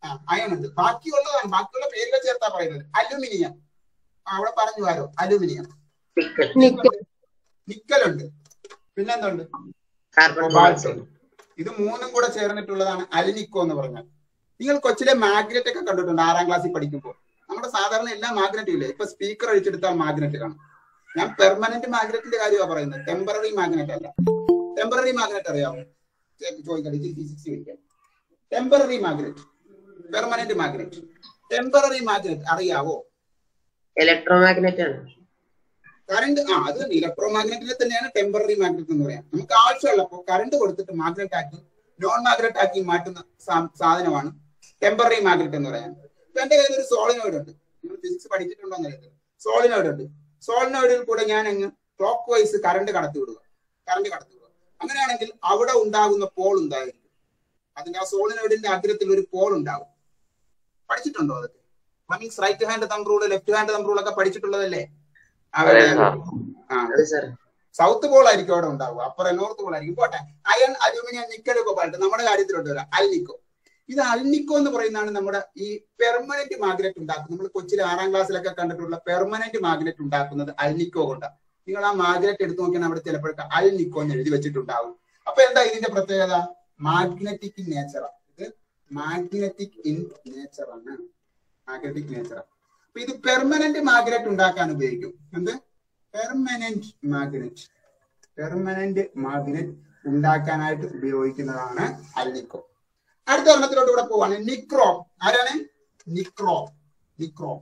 ആ അയൺ ഉണ്ട് ബാക്കിയുള്ളതാണ് ബാക്കിയുള്ള പേരുകൾ ചേർത്താ പറയുന്നത് അലുമിനിയം ആ, അവിടെ പറഞ്ഞു ആരോ അലുമിനിയം നിക്കൽ നിക്കൽ നിക്കൽ ഉണ്ട് പിന്നെന്തുണ്ട് കാർബൺ കൊബാൾട്ട് മോണോക്സൈഡ് ഉണ്ട് ഇത് മൂന്നും കൂടെ ചേർന്നിട്ടുള്ളതാണ് അലിനിക്കോ എന്ന് പറഞ്ഞാൽ നിങ്ങൾ കൊച്ചിലെ മാഗ്നറ്റ് ഒക്കെ കണ്ടിട്ടുണ്ട് ആറാം ക്ലാസ്സിൽ പഠിക്കുമ്പോൾ നമ്മുടെ സാധാരണ എല്ലാ മാഗ്നറ്റും ഇല്ലേ ഇപ്പൊ സ്പീക്കർ അഴിച്ചെടുത്താൽ മാഗ്നറ്റ് കാണും ഞാൻ പെർമനന്റ് മാഗ്നറ്റിന്റെ കാര്യമാണ് പറയുന്നത് ടെമ്പററി മാഗ്നറ്റ് അല്ല ടെമ്പററി മാഗ്നറ്റ് അറിയാമോ ചെ- ചോദിക്കട്ടെ ഫിസിക്സ് ചോദിക്കാം temporary magnet permanent magnet temporary magnet അറിയാവോ ഇലക്ട്രോമാഗ്നറ്റ് ആണ് കറണ്ട് ആ അത് ഇലക്ട്രോ മാഗ്നറ്റിനെ തന്നെയാണ് ടെമ്പററി മാഗ്നറ്റ് എന്ന് പറയാം നമുക്ക് ആവശ്യമുള്ളപ്പോൾ കറണ്ട് കൊടുത്തിട്ട് മാഗ്നറ്റ് ആക്കി നോൺ മാഗ്നറ്റ് ആക്കി മാറ്റുന്ന സാ- സാധനമാണ് ടെമ്പററി മാഗ്നറ്റ് എന്ന് പറയാൻ ഇപ്പൊ എന്റെ കയ്യിൽ ഒരു സോളിനോയിഡ് ഉണ്ട് നിങ്ങൾ ഫിസിക്സ് പഠിച്ചിട്ടുണ്ടോ എന്നറിയത്തില്ല സോളിനോയിഡ് ഉണ്ട് സോളിനോയിഡിൽ കൂടെ ഞാൻ അങ്ങ് ക്ലോക്ക് വൈസ് കറണ്ട് കടത്തി വിടുക കറണ്ട് കടത്തി വിടുക അങ്ങനെയാണെങ്കിൽ അവിടെ ഉണ്ടാകുന്ന പോൾ ഉണ്ടായിരിക്കും അതിന്റെ ആ സോളിനോയിഡിന്റെ അഗ്രത്തിൽ ഒരു പോൾ ഉണ്ടാകും പഠിച്ചിട്ടുണ്ടോ അതൊക്കെ means right hand thumb rule left hand thumb rule ഒക്കെ പഠിച്ചിട്ടുള്ളതല്ലേ അവരെ ആ അതെ സാർ സൗത്ത് പോൾ ആയിരിക്കും അവിടെ ഉണ്ടാവുക അപ്പുറം നോർത്ത് പോൾ ആയിരിക്കും പോട്ടെ അയൺ അലൂമിനിയം നിക്കൽ കൊബാൾട്ട് നമ്മുടെ കാര്യത്തിലോട്ട് വരാം അൽനിക്കോ ഇത് അൽനിക്കോ എന്ന് പറയുന്നതാണ് നമ്മുടെ ഈ പെർമനന്റ് മാഗ്നറ്റ് ഉണ്ടാക്കുന്നത് നമ്മൾ കൊച്ചിലെ ആറാം ക്ലാസ്സിലൊക്കെ കണ്ടിട്ടുള്ള പെർമനന്റ് മാഗ്നറ്റ് ഉണ്ടാക്കുന്നത് അൽനിക്കോ കൊണ്ടാണ് നിങ്ങൾ ആ മാഗ്നറ്റ് എടുത്തു നോക്കിയാൽ അവിടെ ചിലപ്പോഴൊക്കെ അൽനിക്കോ എന്ന് എഴുതി വെച്ചിട്ടുണ്ടാവും അപ്പൊ എന്താ ഇതിന്റെ പ്രത്യേകത മാഗ്നറ്റിക് നേച്ചറാണ് ഇത് മാഗ്നറ്റിക് ഇൻ നേച്ചറാണ് മാഗ്നറ്റിക് നേച്ചർ അപ്പൊ ഇത് പെർമനന്റ് മാഗ്നറ്റ് ഉണ്ടാക്കാൻ ഉപയോഗിക്കും എന്ത് പെർമനന്റ് മാഗ്നറ്റ് പെർമനന്റ് മാഗ്നറ്റ് ഉണ്ടാക്കാനായിട്ട് ഉപയോഗിക്കുന്നതാണ് അൽനിക്കോ അടുത്ത ഒരെണ്ണത്തിലോട്ട് ഇവിടെ പോവാണ് നിക്രോം ആരാണ് നിക്രോം നിക്രോം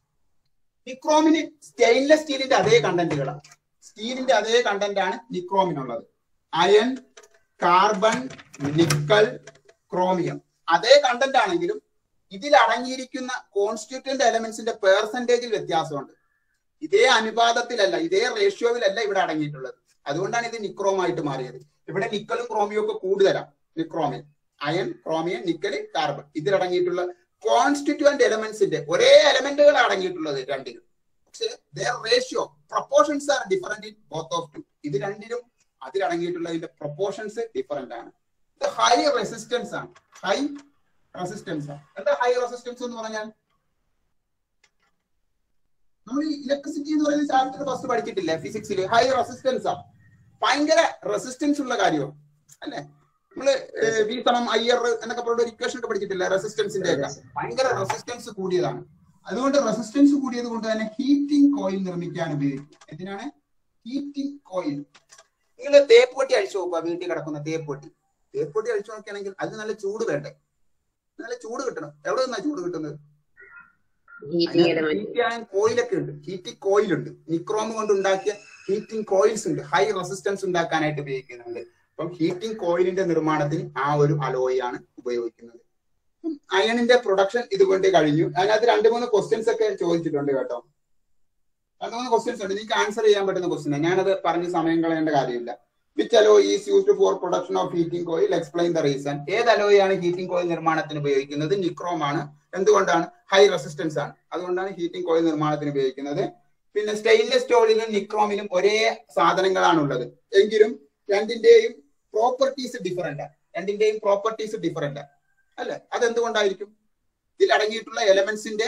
നിക്രോമിന് സ്റ്റെയിൻലെസ് സ്റ്റീലിന്റെ അതേ കണ്ടന്റുകളാണ് സ്റ്റീലിന്റെ അതേ കണ്ടന്റ് ആണ് നിക്രോമിനുള്ളത് അയൺ കാർബൺ നിക്കൽ ക്രോമിയം അതേ കണ്ടന്റ് ആണെങ്കിലും ഇതിൽ അടങ്ങിയിരിക്കുന്ന കോൺസ്റ്റിറ്റ്യൂന്റ് എലമെന്റ്സിന്റെ പേഴ്സൻറ്റേജിൽ വ്യത്യാസമുണ്ട് ഇതേ അനുപാതത്തിലല്ല ഇതേ റേഷ്യോയിലല്ല ഇവിടെ അടങ്ങിയിട്ടുള്ളത് അതുകൊണ്ടാണ് ഇത് നിക്രോമായിട്ട് മാറിയത് ഇവിടെ നിക്കലും ക്രോമിയും ഒക്കെ കൂടുതലാണ് നിക്രോമിൻ അയൺ ക്രോമിയം നിക്കൽ കാർബൺ ഇതിലടങ്ങിയിട്ടുള്ള കോൺസ്റ്റിറ്റ്യൂന്റ് എലമെന്റ്സിന്റെ ഒരേ എലമെന്റുകൾ അടങ്ങിയിട്ടുള്ളത് രണ്ടിലും പക്ഷേ ratio proportions are different in both of two ഇത് രണ്ടിലും അതിലടങ്ങിയിട്ടുള്ളതിന്റെ പ്രപ്പോർഷൻസ് ഡിഫറെന്റ് ആണ് ഇത് ഹൈ റെസിസ്റ്റൻസ് ആണ് ഹൈ റെസിസ്റ്റൻസ് ആണ് എന്താ ഹൈ റെസിസ്റ്റൻസ് എന്ന് പറഞ്ഞാൽ നമ്മൾ ഇലക്ട്രിസിറ്റി എന്ന് പറയുന്ന ചാപ്റ്റർ ഫസ്റ്റ് പഠിച്ചിട്ടില്ലേ ഫിസിക്സിൽ ഹൈ റെസിസ്റ്റൻസ് ആണ് ഭയങ്കര റെസിസ്റ്റൻസ് ഉള്ള കാര്യമാണ് അല്ലെ നമ്മള് വി സമം ഐ ആർ എന്നൊക്കെ പറഞ്ഞ ഒരു ഇക്വേഷൻ ഒക്കെ പഠിച്ചിട്ടില്ലേ റെസിസ്റ്റൻസിന്റെ ഒക്കെ ഭയങ്കര റെസിസ്റ്റൻസ് കൂടിയതാണ് അതുകൊണ്ട് റെസിസ്റ്റൻസ് കൂടിയത് കൊണ്ട് തന്നെ ഹീറ്റിംഗ് കോയിൽ നിർമ്മിക്കാൻ ഉപയോഗിക്കും എന്തിനാണ് ഹീറ്റിംഗ് കോയിൽ നിങ്ങൾ തേപ്പൊട്ടി അഴിച്ചു നോക്കുക വീട്ടിൽ കിടക്കുന്ന തേപ്പൊട്ടി തേപ്പൊട്ടി അഴിച്ചു നോക്കുകയാണെങ്കിൽ അതിന് നല്ല ചൂട് വേണ്ടേ നല്ല ചൂട് കിട്ടണം എവിടെ നിന്നാ ചൂട് കിട്ടുന്നത് ഹീറ്റിംഗ് എലമെന്റ് കോയിലൊക്കെ ഉണ്ട് ഹീറ്റിംഗ് കോയിൽ ഉണ്ട് നിക്രോം കൊണ്ട് ഉണ്ടാക്കിയ ഹീറ്റിംഗ് കോയിൽസ് ഉണ്ട് ഹൈ റെസിസ്റ്റൻസ് ഉണ്ടാക്കാനായിട്ട് ഉപയോഗിക്കുന്നുണ്ട് അപ്പം ഹീറ്റിംഗ് കോയിലിന്റെ നിർമ്മാണത്തിന് ആ ഒരു അലോയാണ് ഉപയോഗിക്കുന്നത് അയണിന്റെ പ്രൊഡക്ഷൻ ഇതുകൊണ്ട് കഴിഞ്ഞു അതിനകത്ത് രണ്ട് മൂന്ന് ക്വസ്റ്റ്യൻസ് ഒക്കെ ചോദിച്ചിട്ടുണ്ട് കേട്ടോ രണ്ട് മൂന്ന് ക്വസ്റ്റ്യൻസ് ഉണ്ട് നിങ്ങൾക്ക് ആൻസർ ചെയ്യാൻ പറ്റുന്ന ക്വസ്റ്റ്യൻ ഞാനത് പറഞ്ഞ് സമയം കളയേണ്ട കാര്യമില്ല which alloy is used for production of heating coil explain the reason ഏത് അലോയാണ് ഹീറ്റിംഗ് കോയിൽ നിർമ്മാണത്തിന് ഉപയോഗിക്കുന്നത് നിക്രോം ആണ് എന്തുകൊണ്ടാണ് ഹൈ റെസിസ്റ്റൻസ് ആണ് അതുകൊണ്ടാണ് ഹീറ്റിംഗ് കോയിൽ നിർമ്മാണത്തിന് ഉപയോഗിക്കുന്നത് പിന്നെ സ്റ്റെയിൻലെസ് സ്റ്റോളിലും നിക്രോമിലും ഒരേ സാധനങ്ങളാണ് ഉള്ളത് എങ്കിലും രണ്ടിന്റെയും പ്രോപ്പർട്ടീസ് ഡിഫറെന്റ് ആണ് രണ്ടിന്റെയും പ്രോപ്പർട്ടീസ് ഡിഫറെന്റ് ആണ് അല്ലെ അതെന്തുകൊണ്ടായിരിക്കും ഇതിൽ അടങ്ങിയിട്ടുള്ള എലമെന്റ്സിന്റെ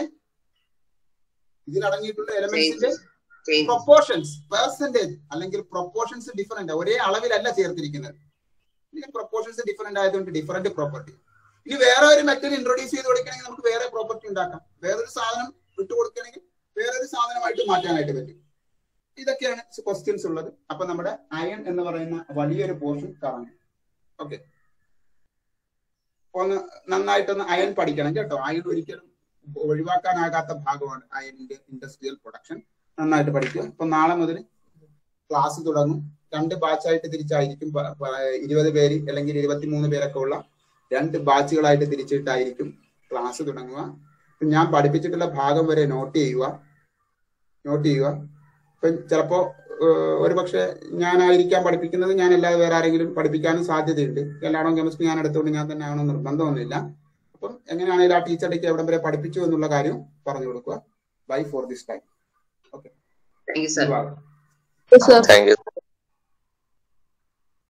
ഇതിൽ അടങ്ങിയിട്ടുള്ള എലമെന്റ്സിന്റെ ചേഞ്ച് പ്രൊപ്പോർഷൻസ് പെർസെന്റേജ് അല്ലെങ്കിൽ പ്രൊപ്പോർഷൻസ് ഡിഫറെന്റ് ഒരേ അളവിലല്ല ചേർത്തിരിക്കുന്നത് പ്രൊപ്പോർഷൻസ് ഡിഫറെന്റ് ആയതുകൊണ്ട് ഡിഫറെന്റ് പ്രോപ്പർട്ടി ഇനി വേറെ ഒരു മെറ്റൽ ഇൻട്രൊഡ്യൂസ് ചെയ്ത് കൊടുക്കണമെങ്കിൽ നമുക്ക് വേറെ പ്രോപ്പർട്ടി ഉണ്ടാക്കാം വേറൊരു സാധനം വിട്ടു കൊടുക്കണമെങ്കിൽ വേറൊരു സാധനമായിട്ട് മാറ്റാനായിട്ട് പറ്റും ഇതൊക്കെയാണ് ക്വസ്റ്റ്യൻസ് ഉള്ളത് അപ്പൊ നമ്മുടെ അയൺ എന്ന് പറയുന്ന വലിയൊരു പോർഷൻ കാണും ഓക്കെ ഒന്ന് നന്നായിട്ടൊന്ന് അയൺ പഠിക്കണം കേട്ടോ അയൺ ഒരിക്കലും ഒഴിവാക്കാനാകാത്ത ഭാഗമാണ് അയണിന്റെ ഇൻഡസ്ട്രിയൽ പ്രൊഡക്ഷൻ നന്നായിട്ട് പഠിക്കുക അപ്പൊ നാളെ മുതൽ ക്ലാസ് തുടങ്ങും രണ്ട് ബാച്ചായിട്ട് തിരിച്ചായിരിക്കും പ- പ- ഇരുപത് പേര് അല്ലെങ്കിൽ ഇരുപത്തിമൂന്ന് പേരൊക്കെ ഉള്ള രണ്ട് ബാച്ചുകളായിട്ട് തിരിച്ചിട്ടായിരിക്കും ക്ലാസ് തുടങ്ങുക അപ്പൊ ഞാൻ പഠിപ്പിച്ചിട്ടുള്ള ഭാഗം വരെ നോട്ട് ചെയ്യുക നോട്ട് ചെയ്യുക ഇപ്പൊ ചിലപ്പോ ഏഹ്, ഒരുപക്ഷെ ഞാനായിരിക്കാം പഠിപ്പിക്കുന്നത് ഞാൻ അല്ലാതെ വേറെ ആരെങ്കിലും പഠിപ്പിക്കാനും സാധ്യതയുണ്ട് എല്ലായിടവും കെമിസ്ട്രി ഞാൻ എടുത്തുകൊണ്ട് ഞാൻ തന്നെ ആവണം നിർബന്ധമൊന്നുമില്ല അപ്പം എങ്ങനെയാണെങ്കിലും ആ ടീച്ചറുടെ എവിടം വരെ പഠിപ്പിച്ചു എന്നുള്ള കാര്യം പറഞ്ഞു കൊടുക്കുക bye for this time thank you sir sir Thank you.